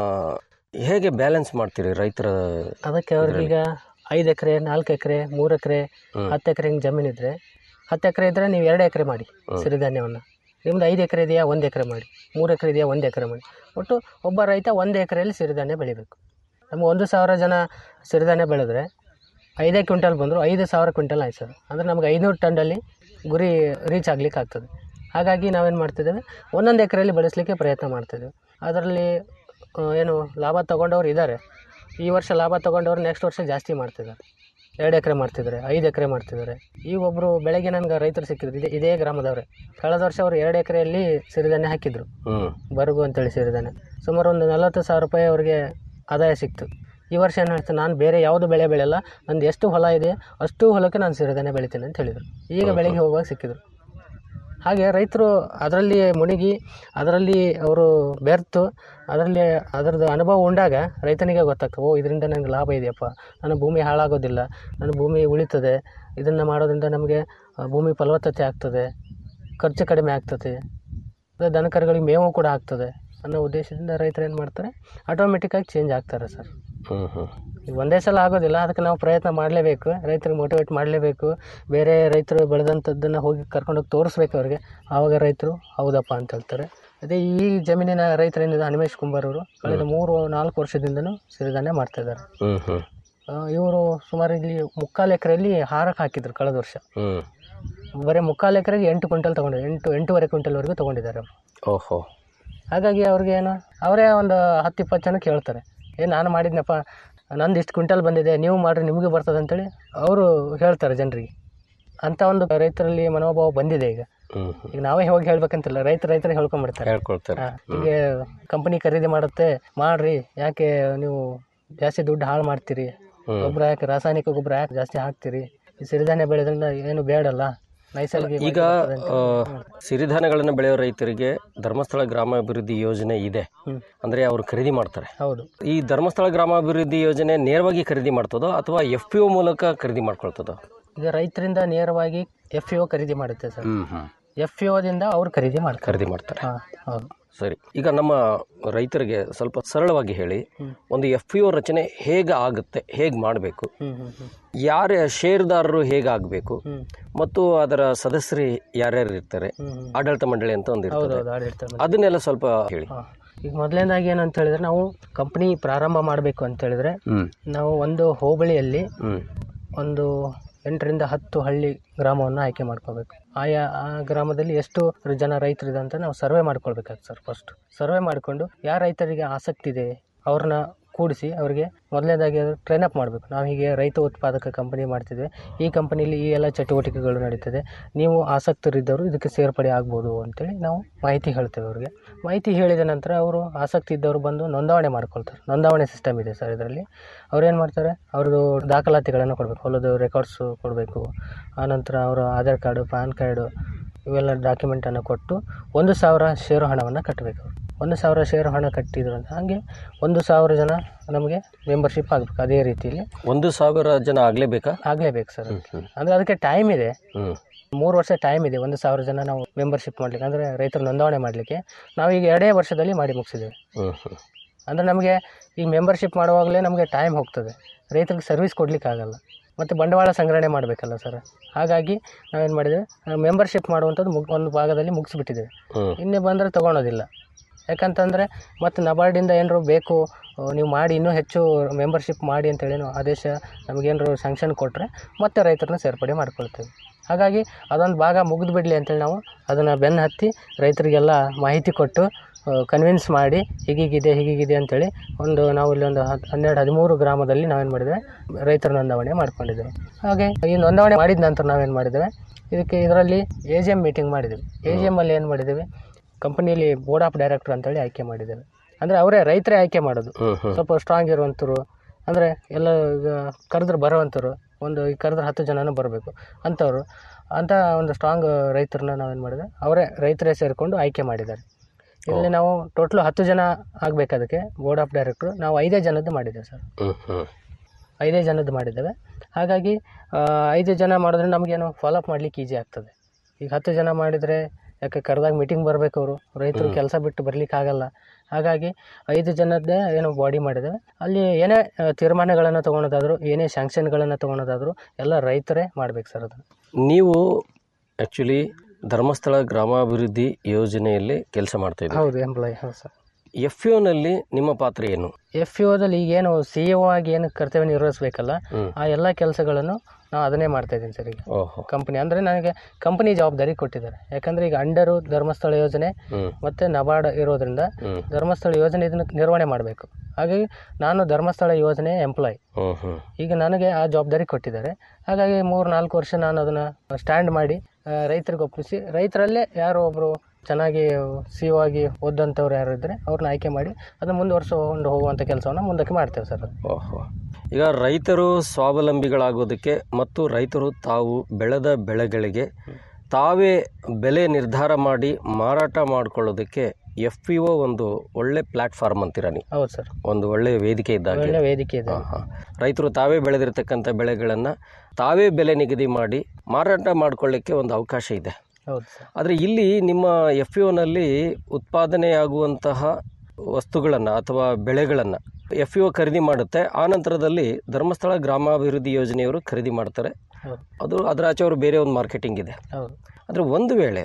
ಹೇಗೆ ಬ್ಯಾಲೆನ್ಸ್ ಮಾಡ್ತೀರಿ ರೈತರ ಅದಕ್ಕೆ ಅವ್ರಿಗೀಗ ಐದು ಎಕರೆ ನಾಲ್ಕು ಎಕರೆ ಮೂರು ಎಕರೆ ಹ್ಮ್. ಹತ್ತು ಎಕರೆ ಹಿಂಗೆ ಜಮೀನು ಇದ್ದರೆ ಹತ್ತು ಎಕರೆ ಇದ್ದರೆ ನೀವು ಎರಡು ಎಕರೆ ಮಾಡಿ ಸಿರಿಧಾನ್ಯವನ್ನು ನಿಮ್ದು ಐದು ಎಕರೆ ಇದೆಯಾ ಒಂದು ಎಕರೆ ಮಾಡಿ ಮೂರು ಎಕರೆ ಇದೆಯಾ ಒಂದು ಎಕರೆ ಮಾಡಿ ಒಟ್ಟು ಒಬ್ಬ ರೈತ ಒಂದು ಎಕರೆಯಲ್ಲಿ ಸಿರಿಧಾನ್ಯ ಬೆಳಿಬೇಕು ನಮ್ಗೆ ಒಂದು ಸಾವಿರ ಜನ ಸಿರಿಧಾನ್ಯ ಬೆಳೆದ್ರೆ ಐದೇ ಕ್ವಿಂಟಲ್ ಬಂದರು ಐದು ಸಾವಿರ ಕ್ವಿಂಟಲ್ ಆಯ್ತು ಸರ್ ಅಂದರೆ ನಮ್ಗೆ ಐನೂರು ಟನ್ನಲ್ಲಿ ಗುರಿ ರೀಚ್ ಆಗ್ಲಿಕ್ಕೆ ಆಗ್ತದೆ ಹಾಗಾಗಿ ನಾವೇನು ಮಾಡ್ತಿದ್ದೇವೆ ಒಂದೊಂದು ಎಕರೆಯಲ್ಲಿ ಬೆಳೆಸಲಿಕ್ಕೆ ಪ್ರಯತ್ನ ಮಾಡ್ತಿದ್ದೇವೆ ಅದರಲ್ಲಿ ಆ, ಏನು ಲಾಭ ತಗೊಂಡವ್ರು ಇದ್ದಾರೆ ಈ ವರ್ಷ ಲಾಭ ತಗೊಂಡವ್ರು ನೆಕ್ಸ್ಟ್ ವರ್ಷ ಜಾಸ್ತಿ ಮಾಡ್ತಿದ್ದಾರೆ ಎರಡು ಎಕರೆ ಮಾಡ್ತಿದ್ದಾರೆ ಐದು ಎಕರೆ ಮಾಡ್ತಿದ್ದಾರೆ ಈಗ ಒಬ್ಬರು ಬೆಳಗ್ಗೆ ನನಗೆ ರೈತರು ಸಿಕ್ಕಿದ್ರು ಇದೇ ಇದೇ ಗ್ರಾಮದವ್ರೆ ಕಳೆದ ವರ್ಷ ಅವರು ಎರಡು ಎಕರೆಯಲ್ಲಿ ಸಿರಿಧಾನ್ಯ ಹಾಕಿದ್ರು ಹ್ಮ್ ಬರಗು ಅಂತೇಳಿ ಸೇರಿದ್ದಾನೆ ಸುಮಾರು ಒಂದು ನಲವತ್ತು ಸಾವಿರ ರೂಪಾಯಿ ಅವರಿಗೆ ಆದಾಯ ಸಿಕ್ತು ಈ ವರ್ಷ ಏನು ಹೇಳ್ತಾರೆ ನಾನು ಬೇರೆ ಯಾವುದು ಬೆಳೆ ಬೆಳೆಯಲ್ಲ ನಂದು ಎಷ್ಟು ಹೊಲ ಇದೆ ಅಷ್ಟು ಹೊಲಕ್ಕೆ ನಾನು ಸಿರಿಧಾನ್ಯ ಬೆಳಿತೀನಿ ಅಂತ ಹೇಳಿದರು ಈಗ ಬೆಳಿಗ್ಗೆ ಹೋಗುವಾಗ ಸಿಕ್ಕಿದ್ರು ಹಾಗೆ ರೈತರು ಅದರಲ್ಲಿ ಮುಳುಗಿ ಅದರಲ್ಲಿ ಅವರು ಬೆರ್ತು ಅದರಲ್ಲಿ ಅದರದ್ದು ಅನುಭವ ಉಂಡಾಗ ರೈತನಿಗೆ ಗೊತ್ತಾಗ್ತದೆ ಓ ಇದರಿಂದ ನನಗೆ ಲಾಭ ಇದೆಯಪ್ಪ ನನ್ನ ಭೂಮಿ ಹಾಳಾಗೋದಿಲ್ಲ ನನ್ನ ಭೂಮಿ ಉಳಿತದೆ ಇದನ್ನು ಮಾಡೋದ್ರಿಂದ ನಮಗೆ ಆ, ಭೂಮಿ ಫಲವತ್ತತೆ ಆಗ್ತದೆ ಖರ್ಚು ಕಡಿಮೆ ಆಗ್ತದೆ ಅದೇ ದನಕರುಗಳಿಗೆ ಮೇವು ಕೂಡ ಆಗ್ತದೆ ಅನ್ನೋ ಉದ್ದೇಶದಿಂದ ರೈತರು ಏನು ಮಾಡ್ತಾರೆ ಆಟೋಮೆಟಿಕ್ಕಾಗಿ ಚೇಂಜ್ ಆಗ್ತಾರೆ ಸರ್ ಹ್ಮ್ ಹ್ಮ್ ಈಗ ಒಂದೇ ಸಲ ಆಗೋದಿಲ್ಲ ಅದಕ್ಕೆ ನಾವು ಪ್ರಯತ್ನ ಮಾಡಲೇಬೇಕು ರೈತರಿಗೆ ಮೋಟಿವೇಟ್ ಮಾಡಲೇಬೇಕು ಬೇರೆ ರೈತರು ಬೆಳೆದಂಥದ್ದನ್ನು ಹೋಗಿ ಕರ್ಕೊಂಡೋಗಿ ತೋರಿಸ್ಬೇಕು ಅವ್ರಿಗೆ ಆವಾಗ ರೈತರು ಹೌದಪ್ಪ ಅಂತ ಹೇಳ್ತಾರೆ ಅದೇ ಈ ಜಮೀನಿನ ರೈತರೇನಿದೆ ಹನುಮೇಶ್ ಕುಂಬಾರ್ ಅವರು ಕಳೆದ ಮೂರು ನಾಲ್ಕು ವರ್ಷದಿಂದನೂ ಸಿರಿಧಾನ್ಯ ಮಾಡ್ತಾ ಇದ್ದಾರೆ ಹ್ಮ್ ಹ್ಮ್ ಇವರು ಸುಮಾರು ಇಲ್ಲಿ ಮುಕ್ಕಾಲು ಎಕರೆಯಲ್ಲಿ ಹಾರಕ್ಕೆ ಹಾಕಿದ್ರು ಕಳೆದ ವರ್ಷ ಹ್ಮ್ ಬರೀ ಮುಕ್ಕಾಲು ಎಕರೆಗೆ ಎಂಟು ಕ್ವಿಂಟಲ್ ತೊಗೊಂಡಿದ್ದಾರೆ ಎಂಟು ಎಂಟೂವರೆ ಕ್ವಿಂಟಲ್ವರೆಗೂ ತೊಗೊಂಡಿದ್ದಾರೆ ಅವರು ಓಹೋ ಹಾಗಾಗಿ ಅವ್ರಿಗೆ ಏನು ಅವರೇ ಒಂದು ಹತ್ತು ಇಪ್ಪತ್ತು ಜನ ಕೇಳ್ತಾರೆ ಏ ನಾನು ಮಾಡಿದ್ನಪ್ಪ ನಂದು ಇಷ್ಟು ಕ್ವಿಂಟಲ್ ಬಂದಿದೆ ನೀವು ಮಾಡಿರಿ ನಿಮಗೆ ಬರ್ತದೆ ಅಂತೇಳಿ ಅವರು ಹೇಳ್ತಾರೆ ಜನರಿಗೆ ಅಂಥ ಒಂದು ರೈತರಲ್ಲಿ ಮನೋಭಾವ ಬಂದಿದೆ ಈಗ ಹ್ಮ್ ಈಗ ನಾವೇ ಹೋಗಿ ಹೇಳ್ಬೇಕಂತಿಲ್ಲ ರೈತ ರೈತರೇ ಹೇಳ್ಕೊಂಡ್ಬಿಡ್ತಾರೆ ಹೇಳ್ಕೊಳ್ತಾರೆ ಹಾ, ಹೀಗೆ ಕಂಪನಿ ಖರೀದಿ ಮಾಡುತ್ತೆ ಮಾಡ್ರಿ ಯಾಕೆ ನೀವು ಜಾಸ್ತಿ ದುಡ್ಡು ಹಾಳು ಮಾಡ್ತೀರಿ ಹ್ಮ್. ಗೊಬ್ಬರ ಯಾಕೆ ರಾಸಾಯನಿಕ ಗೊಬ್ಬರ ಯಾಕೆ ಜಾಸ್ತಿ ಹಾಕ್ತೀರಿ ಈ ಸಿರಿಧಾನ್ಯ ಬೆಳೆದ್ರಿಂದ ಏನು ಬೇಡಲ್ಲ ನೈಸರ್ಗಿಕ ಈಗ ಆ, ಸಿರಿಧಾನ್ಯಗಳನ್ನು ಬೆಳೆಯೋ ರೈತರಿಗೆ ಧರ್ಮಸ್ಥಳ ಗ್ರಾಮಾಭಿವೃದ್ಧಿ ಯೋಜನೆ ಇದೆ ಹ್ಮ್. ಅಂದ್ರೆ ಅವರು ಖರೀದಿ ಮಾಡ್ತಾರೆ ಹೌದು ಈ ಧರ್ಮಸ್ಥಳ ಗ್ರಾಮಾಭಿವೃದ್ಧಿ ಯೋಜನೆ ನೇರವಾಗಿ ಖರೀದಿ ಮಾಡ್ತದೋ ಅಥವಾ ಎಫ್ ಪಿ ಒ ಮೂಲಕ ಖರೀದಿ ಮಾಡ್ಕೊಳ್ತದೋ ಈಗ ರೈತರಿಂದ ನೇರವಾಗಿ ಎಫ್ ಇ ಖರೀದಿ ಮಾಡುತ್ತೆ ಸರ್ ಹ್ಮ್ ಹ್ಮ್ ಎಫ್ ಇ ದಿಂದ ಅವ್ರು ಖರೀದಿ ಮಾಡ್ತಾರೆ ಖರೀದಿ ಮಾಡ್ತಾರೆ ಹಾ, ಹೌದು ಸರಿ ಈಗ ನಮ್ಮ ರೈತರಿಗೆ ಸ್ವಲ್ಪ ಸರಳವಾಗಿ ಹೇಳಿ ಒಂದು ಎಫ್ ಪಿ ಒ ರಚನೆ ಹೇಗೆ ಆಗುತ್ತೆ ಹೇಗೆ ಮಾಡಬೇಕು ಹ್ಮ್ ಹ್ಮ್ ಹ್ಮ್ ಯಾರ ಷೇರುದಾರರು ಹೇಗಾಗಬೇಕು ಹ್ಮ್. ಮತ್ತು ಅದರ ಸದಸ್ಯರು ಯಾರ್ಯಾರು ಇರ್ತಾರೆ ಆಡಳಿತ ಮಂಡಳಿ ಅಂತ ಒಂದು ಹೌದು ಇರ್ತದೆ ಹೌದು ಆಡಳಿತ ಮಂಡಳಿ. ಅದನ್ನೆಲ್ಲ ಸ್ವಲ್ಪ ಹೇಳಿ ಹಾ. ಈಗ ಮೊದಲನೇದಾಗಿ ಏನಂತ ಹೇಳಿದ್ರೆ ನಾವು ಕಂಪ್ನಿ ಪ್ರಾರಂಭ ಮಾಡಬೇಕು ಅಂತ ಹೇಳಿದ್ರೆ ಹ್ಮ್ ನಾವು ಒಂದು ಹೋಬಳಿಯಲ್ಲಿ ಹ್ಮ್ ಒಂದು ಎಂಟರಿಂದ ಹತ್ತು ಹಳ್ಳಿ ಗ್ರಾಮವನ್ನು ಆಯ್ಕೆ ಮಾಡ್ಕೋಬೇಕು ಆಯಾ ಆ ಗ್ರಾಮದಲ್ಲಿ ಎಷ್ಟು ಜನ ರೈತರಿದೆ ಅಂತ ನಾವು ಸರ್ವೆ ಮಾಡ್ಕೊಳ್ಬೇಕಾಗ್ತದೆ ಸರ್ ಫಸ್ಟ್ ಸರ್ವೆ ಮಾಡಿಕೊಂಡು ಯಾರ ರೈತರಿಗೆ ಆಸಕ್ತಿ ಇದೆ ಅವ್ರನ್ನ ಕೂಡಿಸಿ ಅವರಿಗೆ ಮೊದಲನೇದಾಗಿ ಟ್ರೈನ್ ಅಪ್ ಮಾಡಬೇಕು ನಾವು ಹೀಗೆ ರೈತ ಉತ್ಪಾದಕ ಕಂಪನಿ ಮಾಡ್ತಿದ್ವಿ ಈ ಕಂಪನಿಲಿ ಈ ಎಲ್ಲ ಚಟುವಟಿಕೆಗಳು ನಡೀತದೆ ನೀವು ಆಸಕ್ತರಿದ್ದವರು ಇದಕ್ಕೆ ಸೇರ್ಪಡೆ ಆಗ್ಬೋದು ಅಂತೇಳಿ ನಾವು ಮಾಹಿತಿ ಹೇಳ್ತೇವೆ ಅವ್ರಿಗೆ ಮಾಹಿತಿ ಹೇಳಿದ ನಂತರ ಅವರು ಆಸಕ್ತಿ ಇದ್ದವರು ಬಂದು ನೋಂದಾವಣೆ ಮಾಡ್ಕೊಳ್ತಾರೆ ನೋಂದಾವಣೆ ಸಿಸ್ಟಮ್ ಇದೆ ಸರ್ ಇದರಲ್ಲಿ ಅವ್ರು ಏನು ಮಾಡ್ತಾರೆ ಅವ್ರದ್ದು ದಾಖಲಾತಿಗಳನ್ನು ಕೊಡಬೇಕು ಹೊಲದ ರೆಕಾರ್ಡ್ಸು ಕೊಡಬೇಕು ಆನಂತರ ಅವರ ಆಧಾರ್ ಕಾರ್ಡು ಪಾನ್ ಕಾರ್ಡು ಇವೆಲ್ಲ ಡಾಕ್ಯುಮೆಂಟನ್ನು ಕೊಟ್ಟು ಒಂದು ಸಾವಿರ ಷೇರು ಹಣವನ್ನು ಕಟ್ಟಬೇಕು ಅವರು ಒಂದು ಸಾವಿರ ಷೇರು ಹಣ ಕಟ್ಟಿದ್ರು ಅಂತ ಹಾಗೆ ಒಂದು ಸಾವಿರ ಜನ ನಮಗೆ ಮೆಂಬರ್ಶಿಪ್ ಆಗಬೇಕು ಅದೇ ರೀತಿಯಲ್ಲಿ ಒಂದು ಸಾವಿರ ಜನ ಆಗಲೇಬೇಕಾ ಆಗಲೇಬೇಕು ಸರ್ ಅಂದರೆ ಅದಕ್ಕೆ ಟೈಮ್ ಇದೆ ಹ್ಮ್ ಮೂರು ವರ್ಷ ಟೈಮ್ ಇದೆ ಒಂದು ಸಾವಿರ ಜನ ನಾವು ಮೆಂಬರ್ಶಿಪ್ ಮಾಡಲಿಕ್ಕೆ ಅಂದರೆ ರೈತರ ನೋಂದಾವಣೆ ಮಾಡಲಿಕ್ಕೆ ನಾವೀಗ ಎರಡೇ ವರ್ಷದಲ್ಲಿ ಮಾಡಿ ಮುಗಿಸಿದ್ದೇವೆ ಹ್ಮ್ ಹ್ಮ್ ಅಂದರೆ ನಮಗೆ ಈ ಮೆಂಬರ್ಶಿಪ್ ಮಾಡುವಾಗಲೇ ನಮಗೆ ಟೈಮ್ ಹೋಗ್ತದೆ ರೈತರಿಗೆ ಸರ್ವಿಸ್ ಕೊಡ್ಲಿಕ್ಕೆ ಆಗಲ್ಲ ಮತ್ತು ಬಂಡವಾಳ ಸಂಗ್ರಹಣೆ ಮಾಡಬೇಕಲ್ಲ ಸರ್ ಹಾಗಾಗಿ ನಾವೇನು ಮಾಡಿದ್ದೇವೆ ಮೆಂಬರ್ಶಿಪ್ ಮಾಡುವಂಥದ್ದು ಮುಗ್ ಒಂದು ಭಾಗದಲ್ಲಿ ಮುಗಿಸ್ಬಿಟ್ಟಿದ್ದೇವೆ ಹ್ಮ್. ಇನ್ನೇ ಬಂದರೆ ತೊಗೊಳೋದಿಲ್ಲ ಯಾಕಂತಂದರೆ ಮತ್ತು ನಬಾರ್ಡಿಂದ ಏನಾರು ಬೇಕು ಆ, ನೀವು ಮಾಡಿ ಇನ್ನೂ ಹೆಚ್ಚು ಮೆಂಬರ್ಶಿಪ್ ಮಾಡಿ ಅಂತೇಳಿ ಆದೇಶ ನಮಗೇನಾರು ಸ್ಯಾಂಕ್ಷನ್ ಕೊಟ್ಟರೆ ಮತ್ತೆ ರೈತರನ್ನ ಸೇರ್ಪಡೆ ಮಾಡ್ಕೊಳ್ತೇವೆ ಹಾಗಾಗಿ ಅದೊಂದು ಭಾಗ ಮುಗಿದು ಬಿಡಲಿ ಅಂತೇಳಿ ನಾವು ಅದನ್ನು ಬೆನ್ನು ಹತ್ತಿ ರೈತರಿಗೆಲ್ಲ ಮಾಹಿತಿ ಕೊಟ್ಟು ಕನ್ವಿನ್ಸ್ ಮಾಡಿ ಹೀಗೀಗಿದೆ ಹೀಗೀಗಿದೆ ಅಂತೇಳಿ ಒಂದು ನಾವು ಇಲ್ಲಿ ಒಂದು ಹತ್ತು ಹನ್ನೆರಡು ಹದಿಮೂರು ಗ್ರಾಮದಲ್ಲಿ ನಾವೇನು ಮಾಡಿದ್ದೇವೆ ರೈತರ ನೋಂದಾವಣೆ ಮಾಡ್ಕೊಂಡಿದ್ದೇವೆ ಹಾಗೆ ಈ ನೋಂದಾವಣೆ ಮಾಡಿದ ನಂತರ ನಾವೇನು ಮಾಡಿದ್ದೇವೆ ಇದಕ್ಕೆ ಇದರಲ್ಲಿ ಎ ಜಿ ಎಮ್ ಮೀಟಿಂಗ್ ಮಾಡಿದ್ದೇವೆ ಎ ಜಿ ಎಮ್ಮಲ್ಲಿ ಏನು ಮಾಡಿದ್ದೇವೆ ಕಂಪನಿಯಲ್ಲಿ ಬೋರ್ಡ್ ಆಫ್ ಡೈರೆಕ್ಟರ್ ಅಂತೇಳಿ ಆಯ್ಕೆ ಮಾಡಿದ್ದೇವೆ ಅಂದರೆ ಅವರೇ ರೈತರೇ ಆಯ್ಕೆ ಮಾಡೋದು ಹ್ಮ್ ಹ್ಮ್ ಸ್ವಲ್ಪ ಸ್ಟ್ರಾಂಗ್ ಇರುವಂಥವ್ರು ಅಂದರೆ ಎಲ್ಲ ಈಗ ಕರೆದ್ರೆ ಬರೋವಂಥವ್ರು ಒಂದು ಈಗ ಕರೆದ್ರೆ ಹತ್ತು ಜನನೂ ಬರಬೇಕು ಅಂಥವ್ರು ಅಂಥ ಒಂದು ಸ್ಟ್ರಾಂಗ್ ರೈತರನ್ನ ನಾವೇನು ಮಾಡಿದೆ ಅವರೇ ರೈತರೇ ಸೇರಿಕೊಂಡು ಆಯ್ಕೆ ಮಾಡಿದ್ದಾರೆ ಇಲ್ಲಿ ನಾವು ಟೋಟ್ಲು ಹತ್ತು ಜನ ಆಗಬೇಕು ಅದಕ್ಕೆ ಬೋರ್ಡ್ ಆಫ್ ಡೈರೆಕ್ಟ್ರು ನಾವು ಐದೇ ಜನದ್ದು ಮಾಡಿದ್ದೇವೆ ಸರ್ ಹ್ಮ್ ಹ್ಮ್ ಐದೇ ಜನದ್ದು ಮಾಡಿದ್ದೇವೆ ಹಾಗಾಗಿ ಆ, ಐದು ಜನ ಮಾಡಿದ್ರೆ ನಮಗೇನು ಫಾಲೋಅಪ್ ಮಾಡ್ಲಿಕ್ಕೆ ಈಸಿ ಆಗ್ತದೆ ಈಗ ಹತ್ತು ಜನ ಮಾಡಿದರೆ ಯಾಕೆ ಕರೆದಾಗ ಮೀಟಿಂಗ್ ಬರಬೇಕು ಅವರು ರೈತರು ಕೆಲಸ ಬಿಟ್ಟು ಬರ್ಲಿಕ್ಕೆ ಆಗಲ್ಲ ಹಾಗಾಗಿ ಐದು ಜನದ್ದೇ ಏನೋ ಬಾಡಿ ಮಾಡಿದ್ದೇವೆ ಅಲ್ಲಿ ಏನೇ ಆ, ತೀರ್ಮಾನಗಳನ್ನು ತೊಗೊಳೋದಾದ್ರು ಏನೇ ಸ್ಯಾಂಕ್ಷನ್ಗಳನ್ನು ತೊಗೊಳೋದಾದ್ರು ಎಲ್ಲ ರೈತರೇ ಮಾಡ್ಬೇಕು ಸರ್ ಅದನ್ನು ನೀವು ಆ್ಯಕ್ಚುಲಿ ಧರ್ಮಸ್ಥಳ ಗ್ರಾಮಾಭಿವೃದ್ಧಿ ಯೋಜನೆಯಲ್ಲಿ ಕೆಲಸ ಮಾಡ್ತಾ ಇದ್ದೀರಿ ಹೌದು ಎಂಪ್ಲಾಯ್ ಹೌದು ಸರ್ ಎಫ್ ನಲ್ಲಿ ನಿಮ್ಮ ಪಾತ್ರ ಏನು ಎಫ್ ಇ ಓದಲ್ಲಿ ಈಗೇನು ಸಿ ಇ ಒ ಆಗಿ ಏನು ಕರ್ತವ್ಯ ನಿರ್ವಹಿಸಬೇಕಲ್ಲ ಹ್ಮ್. ಆ ಎಲ್ಲ ಕೆಲಸಗಳನ್ನು ನಾವು ಅದನ್ನೇ ಮಾಡ್ತಾ ಇದ್ದೀನಿ ಸರ್ ಈಗ ಓಹೋ ಕಂಪನಿ ಅಂದರೆ ನನಗೆ ಕಂಪನಿ ಜವಾಬ್ದಾರಿ ಕೊಟ್ಟಿದ್ದಾರೆ ಯಾಕಂದರೆ ಈಗ ಅಂಡರು ಧರ್ಮಸ್ಥಳ ಯೋಜನೆ ಹ್ಮ್. ಮತ್ತು ನಬಾರ್ಡ್ ಇರೋದ್ರಿಂದ ಹ್ಮ್. ಧರ್ಮಸ್ಥಳ ಯೋಜನೆ ಇದನ್ನು ನಿರ್ವಹಣೆ ಮಾಡಬೇಕು ಹಾಗಾಗಿ ನಾನು ಧರ್ಮಸ್ಥಳ ಯೋಜನೆ ಎಂಪ್ಲಾಯ್ ಹ್ಮ್ ಹ್ಮ್ ಈಗ ನನಗೆ ಆ ಜವಾಬ್ದಾರಿ ಕೊಟ್ಟಿದ್ದಾರೆ ಹಾಗಾಗಿ ಮೂರು ನಾಲ್ಕು ವರ್ಷ ನಾನು ಅದನ್ನು ಸ್ಟ್ಯಾಂಡ್ ಮಾಡಿ ಆ, ರೈತರಿಗೆ ಒಪ್ಪಿಸಿ ರೈತರಲ್ಲೇ ಯಾರೋ ಒಬ್ಬರು ಚೆನ್ನಾಗಿ ಸಿ ಆಗಿ ಓದಂಥವ್ರು ಯಾರು ಇದ್ದರೆ ಅವ್ರನ್ನ ಆಯ್ಕೆ ಮಾಡಿ ಅದನ್ನು ಮುಂದುವರ್ಸ್ಕೊಂಡು ಹೋಗುವಂಥ ಕೆಲಸವನ್ನು ಮುಂದಕ್ಕೆ ಮಾಡ್ತೇವೆ ಸರ್ ಓಹೋ ಈಗ ರೈತರು ಸ್ವಾವಲಂಬಿಗಳಾಗೋದಕ್ಕೆ ಮತ್ತು ರೈತರು ತಾವು ಬೆಳೆದ ಬೆಳೆಗಳಿಗೆ ತಾವೇ ಬೆಲೆ ನಿರ್ಧಾರ ಮಾಡಿ ಮಾರಾಟ ಮಾಡ್ಕೊಳ್ಳೋದಕ್ಕೆ ಎಫ್ ಪಿ ಒ ಒಂದು ಒಳ್ಳೆ ಪ್ಲಾಟ್ಫಾರ್ಮ್ ಅಂತೀರ ನೀವು ಹೌದು ಸರ್ ಒಂದು ಒಳ್ಳೆ ವೇದಿಕೆ ಇದ್ದಾಗ ಒಳ್ಳೆ ವೇದಿಕೆ ಇದೆ ರೈತರು ತಾವೇ ಬೆಳೆದಿರ್ತಕ್ಕಂಥ ಬೆಳೆಗಳನ್ನು ತಾವೇ ಬೆಲೆ ನಿಗದಿ ಮಾಡಿ ಮಾರಾಟ ಮಾಡ್ಕೊಳ್ಳಿಕ್ಕೆ ಒಂದು ಅವಕಾಶ ಇದೆ ಹೌದು ಸರ್ ಆದರೆ ಇಲ್ಲಿ ನಿಮ್ಮ ಎಫ್ ಪಿ ಒನಲ್ಲಿ ಉತ್ಪಾದನೆಯಾಗುವಂತಹ ವಸ್ತುಗಳನ್ನು ಅಥವಾ ಬೆಳೆಗಳನ್ನು ಎಫ್ ಪಿ ಒ ಖರೀದಿ ಮಾಡುತ್ತೆ ಆ ನಂತರದಲ್ಲಿ ಧರ್ಮಸ್ಥಳ ಗ್ರಾಮಾಭಿವೃದ್ಧಿ ಯೋಜನೆಯವರು ಖರೀದಿ ಮಾಡ್ತಾರೆ ಹೌದು. ಅದು ಅದರ ಆಚೆ ಅವರು ಬೇರೆ ಒಂದು ಮಾರ್ಕೆಟಿಂಗ್ ಇದೆ ಹೌದು ಆದರೆ ಒಂದು ವೇಳೆ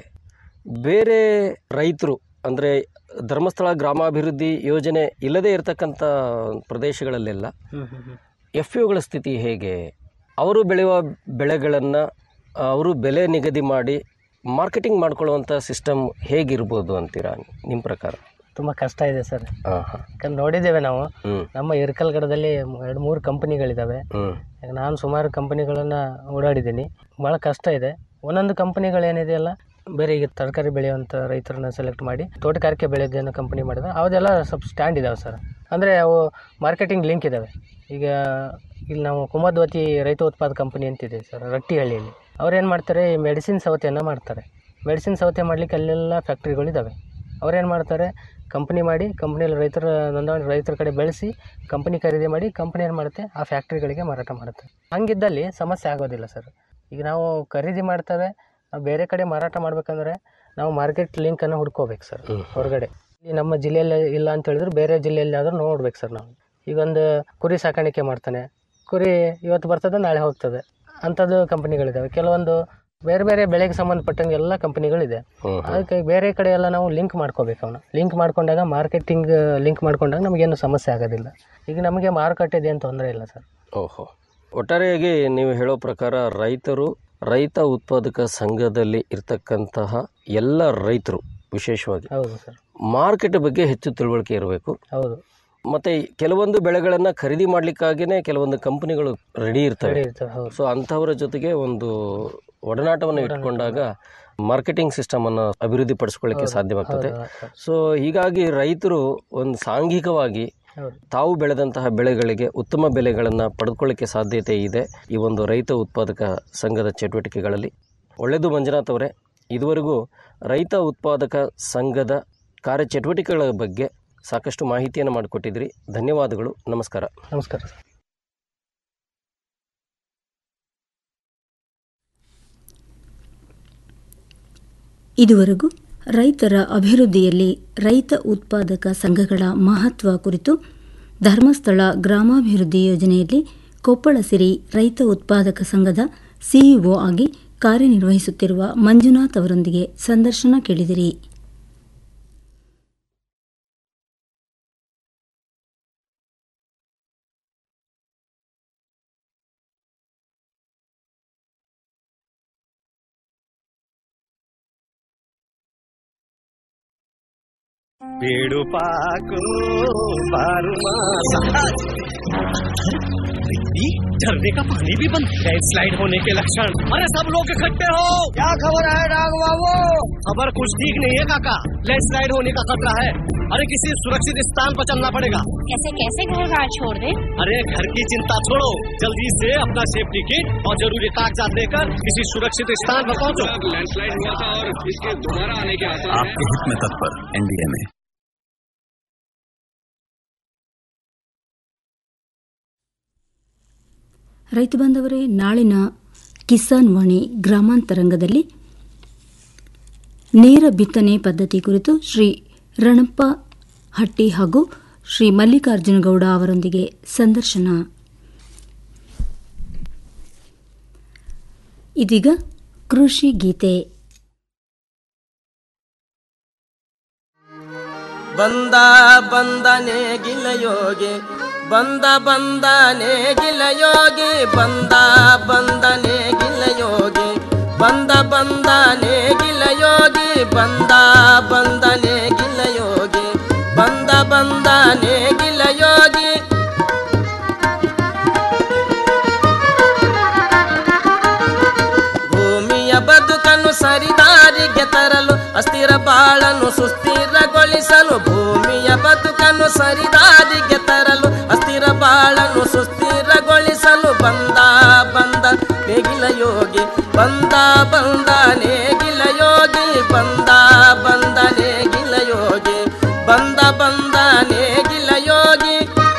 ಬೇರೆ ರೈತರು ಅಂದರೆ ಧರ್ಮಸ್ಥಳ ಗ್ರಾಮಾಭಿವೃದ್ಧಿ ಯೋಜನೆ ಇಲ್ಲದೇ ಇರತಕ್ಕಂಥ ಪ್ರದೇಶಗಳಲ್ಲೆಲ್ಲ ಹ್ಮ್ ಹ್ಮ್ ಹ್ಮ್ ಎಫ್ ಪಿ ಒಗಳ ಸ್ಥಿತಿ ಹೇಗೆ ಅವರು ಬೆಳೆಯುವ ಬೆಳೆಗಳನ್ನು ಅವರು ಬೆಲೆ ನಿಗದಿ ಮಾಡಿ ಮಾರ್ಕೆಟಿಂಗ್ ಮಾಡ್ಕೊಳ್ಳುವಂಥ ಸಿಸ್ಟಮ್ ಹೇಗಿರ್ಬೋದು ಅಂತೀರಾ ನಿಮ್ಮ ಪ್ರಕಾರ ತುಂಬ ಕಷ್ಟ ಇದೆ ಸರ್ ಹಾಂ ಹಾಂ ಯಾಕಂದ್ರೆ ನೋಡಿದ್ದೇವೆ ನಾವು ಹ್ಞೂ ನಮ್ಮ ಇರ್ಕಲ್ಗಡದಲ್ಲಿ ಎರಡು ಮೂರು ಕಂಪನಿಗಳಿದ್ದಾವೆ ಹ್ಞೂ ಈಗ ನಾನು ಸುಮಾರು ಕಂಪನಿಗಳನ್ನು ಓಡಾಡಿದ್ದೀನಿ ಭಾಳ ಕಷ್ಟ ಇದೆ ಒಂದೊಂದು ಕಂಪನಿಗಳೇನಿದೆಯಲ್ಲ ಬೇರೆ ಈಗ ತರಕಾರಿ ಬೆಳೆಯುವಂಥ ರೈತರನ್ನ ಸೆಲೆಕ್ಟ್ ಮಾಡಿ ತೋಟಗಾರಿಕೆ ಬೆಳೆಯೋದೇನೋ ಕಂಪನಿ ಮಾಡಿದ್ರೆ ಅವೆಲ್ಲ ಸ್ವಲ್ಪ ಸ್ಟ್ಯಾಂಡ್ ಇದಾವೆ ಸರ್ ಅಂದರೆ ಅವು ಮಾರ್ಕೆಟಿಂಗ್ ಲಿಂಕ್ ಇದ್ದಾವೆ ಈಗ ಇಲ್ಲಿ ನಾವು ಕುಮದ್ವತಿ ರೈತ ಉತ್ಪಾದಕ ಕಂಪನಿ ಅಂತಿದೆ ಸರ್ ರಟ್ಟಿಹಳ್ಳಿಯಲ್ಲಿ ಅವ್ರು ಏನು ಮಾಡ್ತಾರೆ ಈ ಮೆಡಿಸಿನ್ ಸವತೆಯನ್ನು ಮಾಡ್ತಾರೆ ಮೆಡಿಸಿನ್ ಸವತೆ ಮಾಡಲಿಕ್ಕೆ ಅಲ್ಲೆಲ್ಲ ಫ್ಯಾಕ್ಟ್ರಿಗಳಿದ್ದಾವೆ ಅವ್ರೇನು ಮಾಡ್ತಾರೆ ಕಂಪ್ನಿ ಮಾಡಿ ಕಂಪ್ನಿಯಲ್ಲಿ ರೈತರ ನೋಂದಣಿ ರೈತರ ಕಡೆ ಬೆಳೆಸಿ ಕಂಪ್ನಿ ಖರೀದಿ ಮಾಡಿ ಕಂಪ್ನಿ ಏನು ಮಾಡುತ್ತೆ ಆ ಫ್ಯಾಕ್ಟ್ರಿಗಳಿಗೆ ಮಾರಾಟ ಮಾಡುತ್ತೆ ಹಂಗಿದ್ದಲ್ಲಿ ಸಮಸ್ಯೆ ಆಗೋದಿಲ್ಲ ಸರ್ ಈಗ ನಾವು ಖರೀದಿ ಮಾಡ್ತೇವೆ ನಾವು ಬೇರೆ ಕಡೆ ಮಾರಾಟ ಮಾಡ್ಬೇಕಂದ್ರೆ ನಾವು ಮಾರ್ಕೆಟ್ ಲಿಂಕನ್ನು ಹುಡ್ಕೋಬೇಕು ಸರ್ ಹೊರಗಡೆ ಇಲ್ಲಿ ನಮ್ಮ ಜಿಲ್ಲೆಯಲ್ಲಿ ಇಲ್ಲ ಅಂತ ಹೇಳಿದ್ರೆ ಬೇರೆ ಜಿಲ್ಲೆಯಲ್ಲಿ ಆದರೂ ನೋಡ್ಬೇಕು ಸರ್ ನಾವು ಈಗ ಒಂದು ಕುರಿ ಸಾಕಾಣಿಕೆ ಮಾಡ್ತಾನೆ ಕುರಿ ಇವತ್ತು ಬರ್ತದೆ ನಾಳೆ ಹೋಗ್ತದೆ ಅಂಥದ್ದು ಕಂಪನಿಗಳಿದ್ದಾವೆ ಕೆಲವೊಂದು ಬೇರೆ ಬೇರೆ ಬೆಳೆಗೆ ಸಂಬಂಧಪಟ್ಟಂಗೆ ಎಲ್ಲ ಕಂಪನಿಗಳಿದೆ ಅದಕ್ಕೆ ಬೇರೆ ಕಡೆ ಎಲ್ಲ ನಾವು ಲಿಂಕ್ ಮಾಡ್ಕೋಬೇಕು ಅವನ್ನ ಲಿಂಕ್ ಮಾಡ್ಕೊಂಡಾಗ ಮಾರ್ಕೆಟಿಂಗ್ ಲಿಂಕ್ ಮಾಡ್ಕೊಂಡಾಗ ನಮಗೇನು ಸಮಸ್ಯೆ ಆಗೋದಿಲ್ಲ ಈಗ ನಮಗೆ ಮಾರುಕಟ್ಟೆದು ಏನು ತೊಂದರೆ ಇಲ್ಲ ಸರ್ ಓಹೋ ಒಟ್ಟಾರೆಯಾಗಿ ನೀವು ಹೇಳೋ ಪ್ರಕಾರ ರೈತರು ರೈತ ಉತ್ಪಾದಕ ಸಂಘದಲ್ಲಿ ಇರ್ತಕ್ಕಂತಹ ಎಲ್ಲ ರೈತರು ವಿಶೇಷವಾಗಿ ಹೌದು ಸರ್ ಮಾರ್ಕೆಟ್ ಬಗ್ಗೆ ಹೆಚ್ಚು ತಿಳುವಳಿಕೆ ಇರಬೇಕು ಹೌದು ಮತ್ತೆ ಕೆಲವೊಂದು ಬೆಳೆಗಳನ್ನು ಖರೀದಿ ಮಾಡ್ಲಿಕ್ಕಾಗಿನೇ ಕೆಲವೊಂದು ಕಂಪನಿಗಳು ರೆಡಿ ಇರ್ತವೆ Ready ಇರ್ತವೆ, ಹೌದು. ಸೊ ಅಂಥವರ ಜೊತೆಗೆ ಒಂದು ಒಡನಾಟವನ್ನು ಇಟ್ಕೊಂಡಾಗ ಮಾರ್ಕೆಟಿಂಗ್ ಸಿಸ್ಟಮ್ ಅನ್ನು ಅಭಿವೃದ್ಧಿ ಪಡಿಸ್ಕೊಳ್ಳಿಕ್ಕೆ ಸಾಧ್ಯವಾಗ್ತದೆ ಹೌದು, ಹೌದು. ಸೊ ಹೀಗಾಗಿ ರೈತರು ಒಂದು ಸಾಂಘಿಕವಾಗಿ ಹೌದು. ತಾವು ಬೆಳೆದಂತಹ ಬೆಳೆಗಳಿಗೆ ಉತ್ತಮ ಬೆಲೆಗಳನ್ನು ಪಡೆದುಕೊಳ್ಳಿಕ್ಕೆ ಸಾಧ್ಯತೆ ಇದೆ ಈ ಒಂದು ರೈತ ಉತ್ಪಾದಕ ಸಂಘದ ಚಟುವಟಿಕೆಗಳಲ್ಲಿ ಒಳ್ಳೆಯದು ಮಂಜುನಾಥ್ ಅವರೇ ಇದುವರೆಗೂ ರೈತ ಉತ್ಪಾದಕ ಸಂಘದ ಕಾರ್ಯಚಟುವಟಿಕೆಗಳ ಬಗ್ಗೆ ಸಾಕಷ್ಟು ಮಾಹಿತಿಯನ್ನು ಮಾಡಿಕೊಟ್ಟಿದ್ರಿ ಧನ್ಯವಾದಗಳು ನಮಸ್ಕಾರ ನಮಸ್ಕಾರ ಇದುವರೆಗೂ ರೈತರ ಅಭಿವೃದ್ಧಿಯಲ್ಲಿ ರೈತ ಉತ್ಪಾದಕ ಸಂಘಗಳ ಮಹತ್ವ ಕುರಿತು ಧರ್ಮಸ್ಥಳ ಗ್ರಾಮಾಭಿವೃದ್ಧಿ ಯೋಜನೆಯಲ್ಲಿ ಕೊಪ್ಪಳ ಸಿರಿ ರೈತ ಉತ್ಪಾದಕ ಸಂಘದ ಸಿಇಒ ಆಗಿ ಕಾರ್ಯನಿರ್ವಹಿಸುತ್ತಿರುವ ಮಂಜುನಾಥ್ ಅವರೊಂದಿಗೆ ಸಂದರ್ಶನ ಕೇಳಿದಿರಿ पेड़ पाको बारू झरने का पानी भी बंद लैंड स्लाइड होने के लक्षण अरे सब लोग इकट्ठे हो क्या खबर है डाग बाबू खबर कुछ ठीक नहीं है काका लैंड स्लाइड होने का खतरा है अरे किसी सुरक्षित स्थान पर चलना पड़ेगा कैसे कैसे घर बार छोड़ दे अरे घर की चिंता छोड़ो जल्दी से अपना सेफ्टी किट और जरूरी कागजात लेकर किसी सुरक्षित स्थान पर पहुंचो लैंडस्लाइड हुआ था और इसके दोबारा आने के आसार आपके हित में तत्पर एनडीए में ರೈತ ಬಾಂಧವರೇ ನಾಳಿನ ಕಿಸಾನ್ ವಾಣಿ ಗ್ರಾಮಾಂತರಂಗದಲ್ಲಿ ನೇರ ಬಿತ್ತನೆ ಪದ್ಧತಿ ಕುರಿತು ಶ್ರೀ ರಣಪ್ಪ ಹಟ್ಟಿ ಹಾಗೂ ಶ್ರೀ ಮಲ್ಲಿಕಾರ್ಜುನ ಗೌಡ ಅವರೊಂದಿಗೆ ಸಂದರ್ಶನ ಇದೀಗ ಕೃಷಿ ಗೀತೆ ಬಂದ ಬಂದನೆ ಗಿಲಯೋಗಿ ಬಂದ ಬಂದನೆ ಗಿಲ ಯೋಗಿ ಬಂದ ಬಂದನೆ ಗಿಲ ಯೋಗಿ ಬಂದ ಬಂದನೆ ಗಿಲ ಯೋಗಿ ಬಂದ ಬಂದನೆ ಗಿಲ ಯೋಗಿ ಬಂದ ಬಂದನೆ ಗಿಲ ಯೋಗಿ ಭೂಮಿಯ ಬದುಕನ್ನು ಸರಿದಾರಿಗೆ ತರಲು ಅಸ್ಥಿರ ಬಾಳನ್ನು ಸುಸ್ಥಿರಗೊಳಿಸಲು ಭೂಮಿಯ ಬದುಕನ್ನು ಸರಿದಾರಿಗೆ ತರಲು ಅಸ್ಥಿರ ಬಾಳನ್ನು ಸುಸ್ಥಿರಗೊಳಿಸಲು ಬಂದ ಬಂದ ನೇಗಿಲ ಯೋಗಿ ಬಂದ ಬಂದ ನೇಗಿಲ ಯೋಗಿ ಬಂದ ಬಂದ ನೇಗಿಲ ಯೋಗಿ ಬಂದ ಬಂದ ನೇಗಿಲ ಯೋಗಿ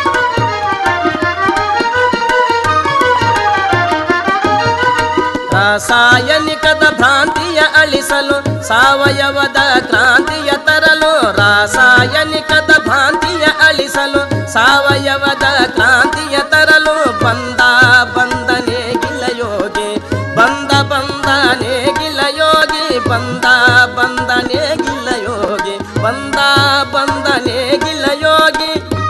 ರಾಸಾಯನಿಕದ ಭ್ರಾಂತಿಯ ಅಳಿಸಲು ಸಾವಯವದ ಕ್ರಾಂತಿಯ ತರಲು ರಾಸಾಯನಿಕದ ಭ್ರಾಂತಿಯ ಅಳಿಸಲು ಸಾವಯವದ ಕ್ರಾಂತಿಯ ತರಲು ಬಂದ ಬಂದನೆ ಗಿಲ ಯೋಗಿ ಬಂದ ಬಂದನೆ ಗಿಲ ಯೋಗಿ ಬಂದ ಬಂದನೆ ಗಿಲ ಯೋಗಿ ಬಂದ ಬಂದನೆ ಗಿಲ ಯೋಗಿ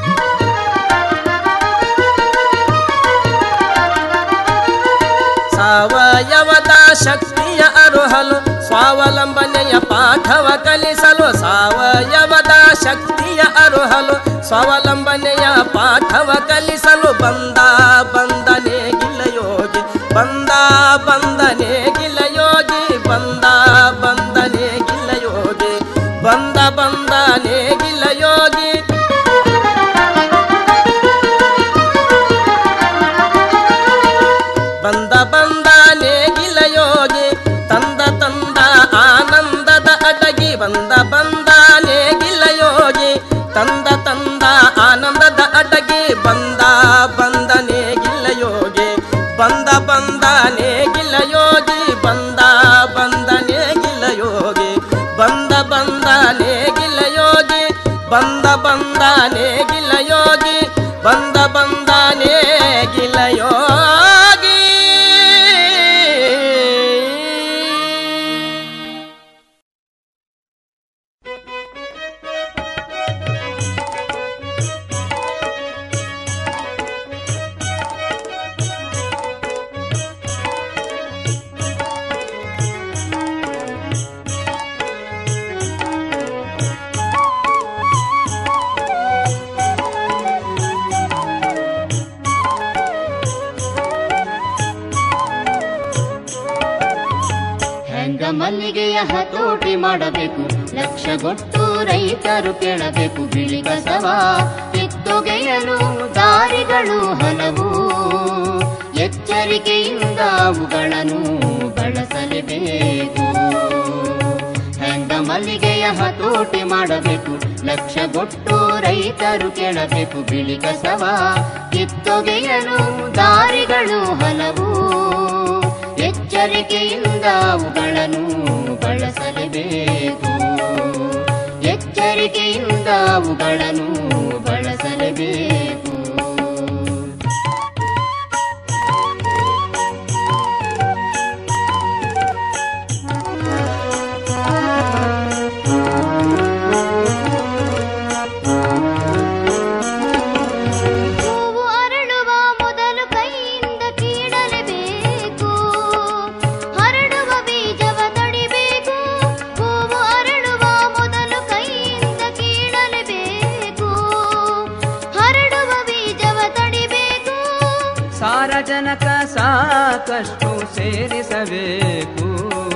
ಸಾವಯವದ ಶಕ್ತಿಯ ಅರುಹಲು ಸ್ವಾವಲಂಬನೆಯ ಪಾಠವ ಕಲಿಸಲು ಸಾವಯವದ ಶಕ್ತಿಯ ಅರುಹಲು ಸ್ವಾವಲಂಬನೆಯ ಪಾಠವ ಕಲಿಸಲು ಬಂದ ಬಂದನೆ ಗಿಲ ಯೋಗಿ ಬಂದ ಬಂದನೆ ಗಿಲ ಯೋಗಿ ಬಂದ ಬಂದನೆ ಗಿಲ ಯೋಗಿ ಬಂದ ಬಂದನೆ ಗಿಲ ಯೋಗಿ ಬಂದ ಬಂದ ನೇಗಿಲ ಯೋಗಿ ತಂದ ತಂದ ಆನಂದದ ಅಡಗಿ ಬಂದ ಬಂದ ನೇಗಿಲ ಯೋಗಿ ತಂದ ತಂದ ಆನಂದದ ಅಡಗಿ ಬಂದ ಬಂದ ನೇಗಿಲ ಯೋಗಿ ಬಂದ ಬಂದ ನೇಗಿಲ ಯೋಗಿ ಬಂದ ಬಂದ ನೇಗಿಲ ಯೋಗಿ ಬಂದ ಬಂದ ನೇಗಿಲ ಯೋಗಿ ಬಂದ ಬಂದ ನೇಗಿಲ ಯೋಗಿ ಬಂದ ಬಂದ ನೇಗಿಲ ಯೋಗಿ ಹೆಂಗ ಮಲ್ಲಿಗೆಯ ಹತೋಟಿ ಮಾಡಬೇಕು ಲಕ್ಷಗೊಟ್ಟು ರೈತರು ಕೇಳಬೇಕು ಬಿಳಿ ಕಸವ ಕಿತ್ತೊಗೆಯಲು ದಾರಿಗಳು ಹಲವು ಎಚ್ಚರಿಕೆಯಿಂದ ಅವುಗಳನ್ನು ಬಳಸಲೇಬೇಕು ಹೆಂಗ ಮಲ್ಲಿಗೆಯ ಹತೋಟಿ ಮಾಡಬೇಕು ಲಕ್ಷಗೊಟ್ಟು ರೈತರು ಕೇಳಬೇಕು ಬಿಳಿ ಕಸವ ಕಿತ್ತೊಗೆಯಲು ದಾರಿಗಳು ಹಲವು ಎಚ್ಚರಿಕೆಯಿಂದ ಅವುಗಳನ್ನು ಬಳಸಲೇಬೇಕು ಎಚ್ಚರಿಕೆಯಿಂದ ಅವುಗಳನ್ನು ಬಳಸಲೇಬೇಕು ಹೂವು ಅರಳುವ ಮೊದಲು ಕೈಯಿಂದ ಕೀಳಲೇಬೇಕು ಹರಡುವ ಬೀಜವ ತಡಿಬೇಕು ಹೂವು ಅರಳುವ ಮೊದಲು ಕೈಯಿಂದ ಕೀಳಲೇಬೇಕು ಹರಡುವ ಬೀಜವ ತಡಿಬೇಕು ಸಾರಜನಕ ಸಾಕಷ್ಟು ಸೇರಿಸಬೇಕು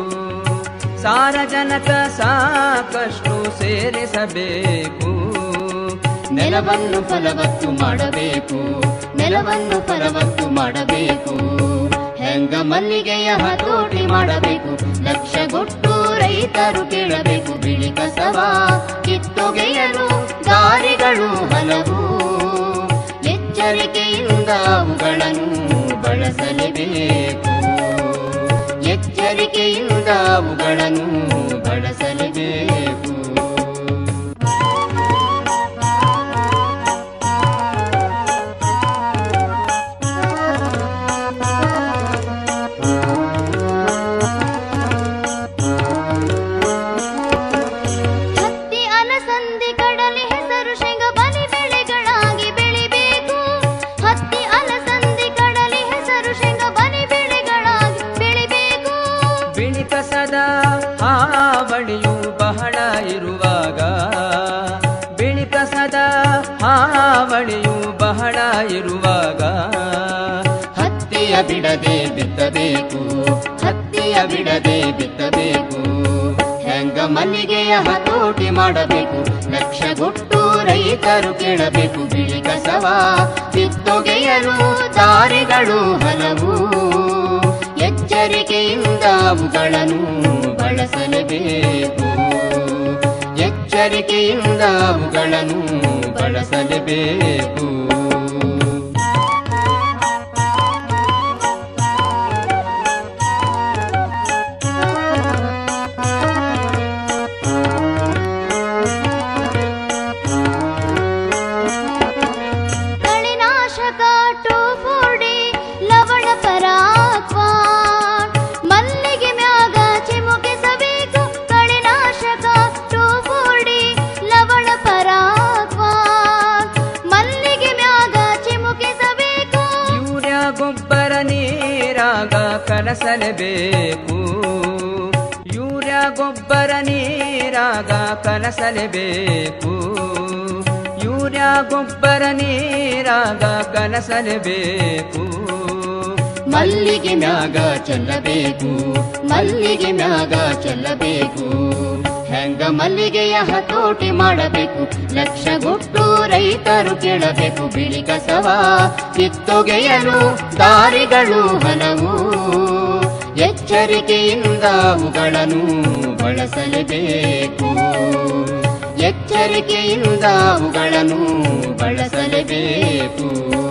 ಸಾರಜನಕ ಸಾಕಷ್ಟು ಸೇರಿಸಬೇಕು ನೆಲವನ್ನು ಫಲವತ್ತು ಮಾಡಬೇಕು ನೆಲವನ್ನು ಫಲವತ್ತು ಮಾಡಬೇಕು ಹೆಂಗ ಮಲ್ಲಿಗೆಯ ಹತೋಟಿ ಮಾಡಬೇಕು ಲಕ್ಷಗೊಟ್ಟು ರೈತರು ಕೇಳಬೇಕು ಬಿಳಿ ಕಸವ ಕಿತ್ತೊಗೆಯಲು ದಾರಿಗಳು ಹಲವು ಎಚ್ಚರಿಕೆಯಿಂದ ಅವುಗಳನ್ನು ಬಳಸಲೇಬೇಕು ಎಚ್ಚರಿಕೆಯಿಂದ ಅವುಗಳನ್ನು ಬಳಸಲೇಬೇಕು ಹತ್ತಿ ಅಲಸಂದಿ ಕಡಲೆ ಹೆಸರು ಶೇಂಗ ಬಲಿ ಬೆಳೆಗಳಾಗಿ ಬೆಳಿಬೇಕು ಬಿಳಿ ಕಸದ ಹಾವಳಿಯು ಬಹಳ ಇರುವಾಗ ಬಿಳಿ ಕಸದ ಹಾವಳಿಯು ಬಹಳ ಇರುವಾಗ ಹತ್ತಿಯ ಬಿಡದೆ ಬಿತ್ತಬೇಕು ಹತ್ತಿಯ ಬಿಡದೆ ಬಿತ್ತಬೇಕು ಹೆಂಗ ಮಲ್ಲಿಗೆಯ ಹತೋಟಿ ಮಾಡಬೇಕು ಲಕ್ಷಗೊಟ್ಟು ರೈತರು ಕೇಳಬೇಕು ಬಿಳಿ ಕಸವ ಕಿತ್ತೊಗೆಯಲು ದಾರಿಗಳು ಹಲವು ಎಚ್ಚರಿಕೆಯಿಂದ ಅವುಗಳನ್ನು ಬಳಸಲೇಬೇಕು ಎಚ್ಚರಿಕೆಯಿಂದ ಅವುಗಳನ್ನು ಬಳಸಲೇಬೇಕು ಕಳೆನಾಶಕ ಟೋಫೋಡಿ ಲವಣ ಪರಾಕ್ವಾ ಮಲ್ಲಿಗೆ ಮ್ಯಾಗ ಚಿಮುಕಿಸಬೇಕು ಕಳೆನಾಶಕ ಟೋಫೋಡಿ ಲವಣ ಪರಾಕ್ವಾ ಮಲ್ಲಿಗೆ ಮ್ಯಾಗ ಚಿಮುಕಿಸಬೇಕು ಯೂರಿಯಾ ಗೊಬ್ಬರ ನೀರಾಗ ಕಲಸಲೇಬೇಕು ಯೂರಿಯಾ ಗೊಬ್ಬರ ನೀರಾಗ ಕಲಸಲೇಬೇಕು ಯೂರಿಯಾ ಗೊಬ್ಬರ ನೀರಾಗ ಕಲಸಲೇಬೇಕು ಮಲ್ಲಿಗೆ ಮ್ಯಾಗ ಚೆಲ್ಲಬೇಕು ಮಲ್ಲಿಗೆ ಮ್ಯಾಗ ಚೆಲ್ಲಬೇಕು ಹೆಂಗ ಮಲ್ಲಿಗೆಯ ಹತೋಟಿ ಮಾಡಬೇಕು ಲಕ್ಷಗೊಟ್ಟು ರೈತರು ಕೇಳಬೇಕು ಬಿಳಿ ಕಸವ ಕಿತ್ತೊಗೆಯಲು ದಾರಿಗಳು ಹಲವು ಎಚ್ಚರಿಕೆಯಿಂದ ಅವುಗಳನ್ನು ಬಳಸಲೇಬೇಕು ಎಚ್ಚರಿಕೆಯಿಂದ ಅವುಗಳನ್ನು ಬಳಸಲೇಬೇಕು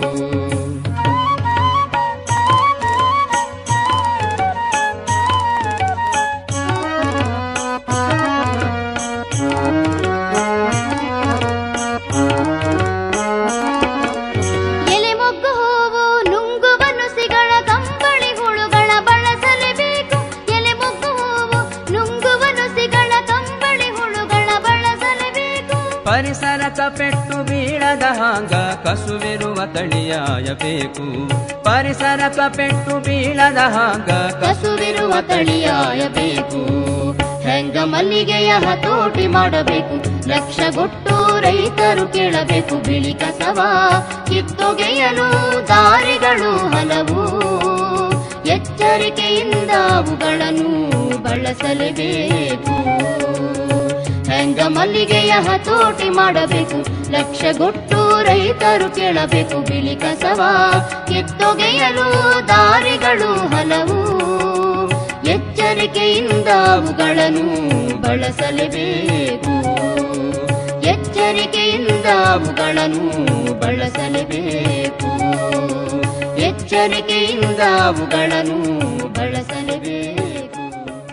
ಎಲೆ ಮೊಗ್ಗು ಹೂವು ನುಂಗುವ ನುಸಿಗಳ ಕಂಬಳಿ ಹುಳುಗಳ ಬಳಸಲೇಬೇಕು ಎಲೆ ಮೊಗ್ಗು ಹೂವು ನುಂಗುವ ನುಸಿಗಳ ಕಂಬಳಿ ಹುಳುಗಳ ಬಳಸಲೇಬೇಕು ಪರಿಸರಕ ಪೆಟ್ಟು ಬೀಳದ ಹಾಂಗ ಕಸುವಿರುವ ತಳಿಯಾಯಬೇಕು ಪರಿಸರಕ ಪೆಟ್ಟು ಬೀಳದ ಹಾಂಗ ಕಸುವಿರುವ ತಳಿಯಾಯಬೇಕು ಹೆಂಗ ಮಲ್ಲಿಗೆಯ ಹತೋಟಿ ಮಾಡಬೇಕು ಲಕ್ಷಗೊಟ್ಟು ರೈತರು ಕೇಳಬೇಕು ಬಿಳಿ ಕಸವ ಕಿತ್ತೊಗೆಯಲು ದಾರಿಗಳು ಹಲವು ಎಚ್ಚರಿಕೆಯಿಂದ ಅವುಗಳನ್ನು ಬಳಸಲೇಬೇಕು ಹೆಂಗ ಮಲ್ಲಿಗೆಯ ಹತೋಟಿ ಮಾಡಬೇಕು ಲಕ್ಷಗೊಟ್ಟು ರೈತರು ಕೇಳಬೇಕು ಬಿಳಿ ಕಸವ ಕಿತ್ತೊಗೆಯಲು ದಾರಿಗಳು ಹಲವು ಎಚ್ಚರಿಕೆಯಿಂದ ಅವುಗಳನ್ನು ಬಳಸಲೇಬೇಕು ಎಚ್ಚರಿಕೆಯಿಂದ ಅವುಗಳನ್ನು ಬಳಸಲೇಬೇಕು ಎಚ್ಚರಿಕೆಯಿಂದ ಅವುಗಳನ್ನು ಬಳಸಲೇಬೇಕು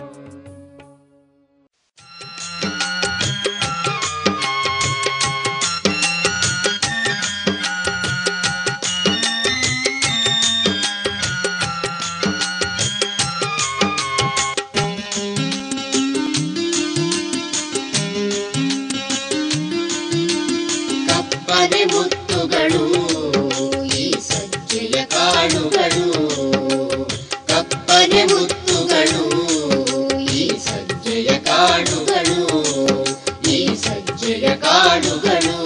ಕಪ್ಪನೆ ಮುತ್ತುಗಳು ಈ ಸಜ್ಜೆಯ ಕಾಳುಗಳು ಕಪ್ಪನೆ ಮುತ್ತುಗಳು ಈ ಸಜ್ಜೆಯ ಕಾಳುಗಳು ಈ ಸಜ್ಜೆಯ ಕಾಳುಗಳು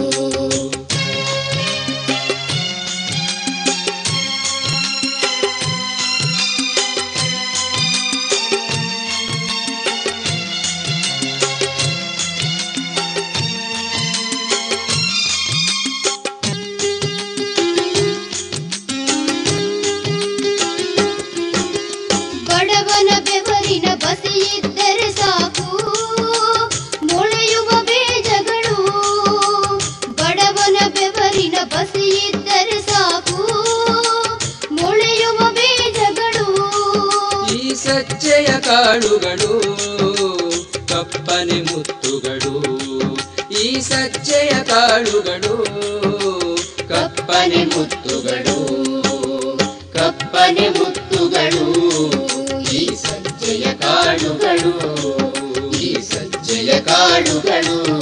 ಬಡವನ ಬೆವರಿನ ಬಸಿಯಿದ್ದರೆ ಸಾಕು ಮೊಳೆಯುವ ಬೀಜಗಳು ಬಡವನ ಬೆವರಿನ ಬಸಿಯಿದ್ದರೆ ಸಾಕು ಮೊಳೆಯುವ ಬೀಜಗಳು ಈ ಸಜ್ಜೆಯ ಕಾಳುಗಳು ಕಪ್ಪನೆ ಮುತ್ತುಗಳು ಈ ಸಜ್ಜೆಯ ಕಾಳುಗಳು ಕಪ್ಪನೆ ಮುತ್ತುಗಳು ಕಪ್ಪನೆ ಮುತ್ತುಗಳು ಈ ಸಜ್ಜೆಯ ಕಾಳುಗಳು ಈ ಸಜ್ಜೆಯ ಕಾಳುಗಳು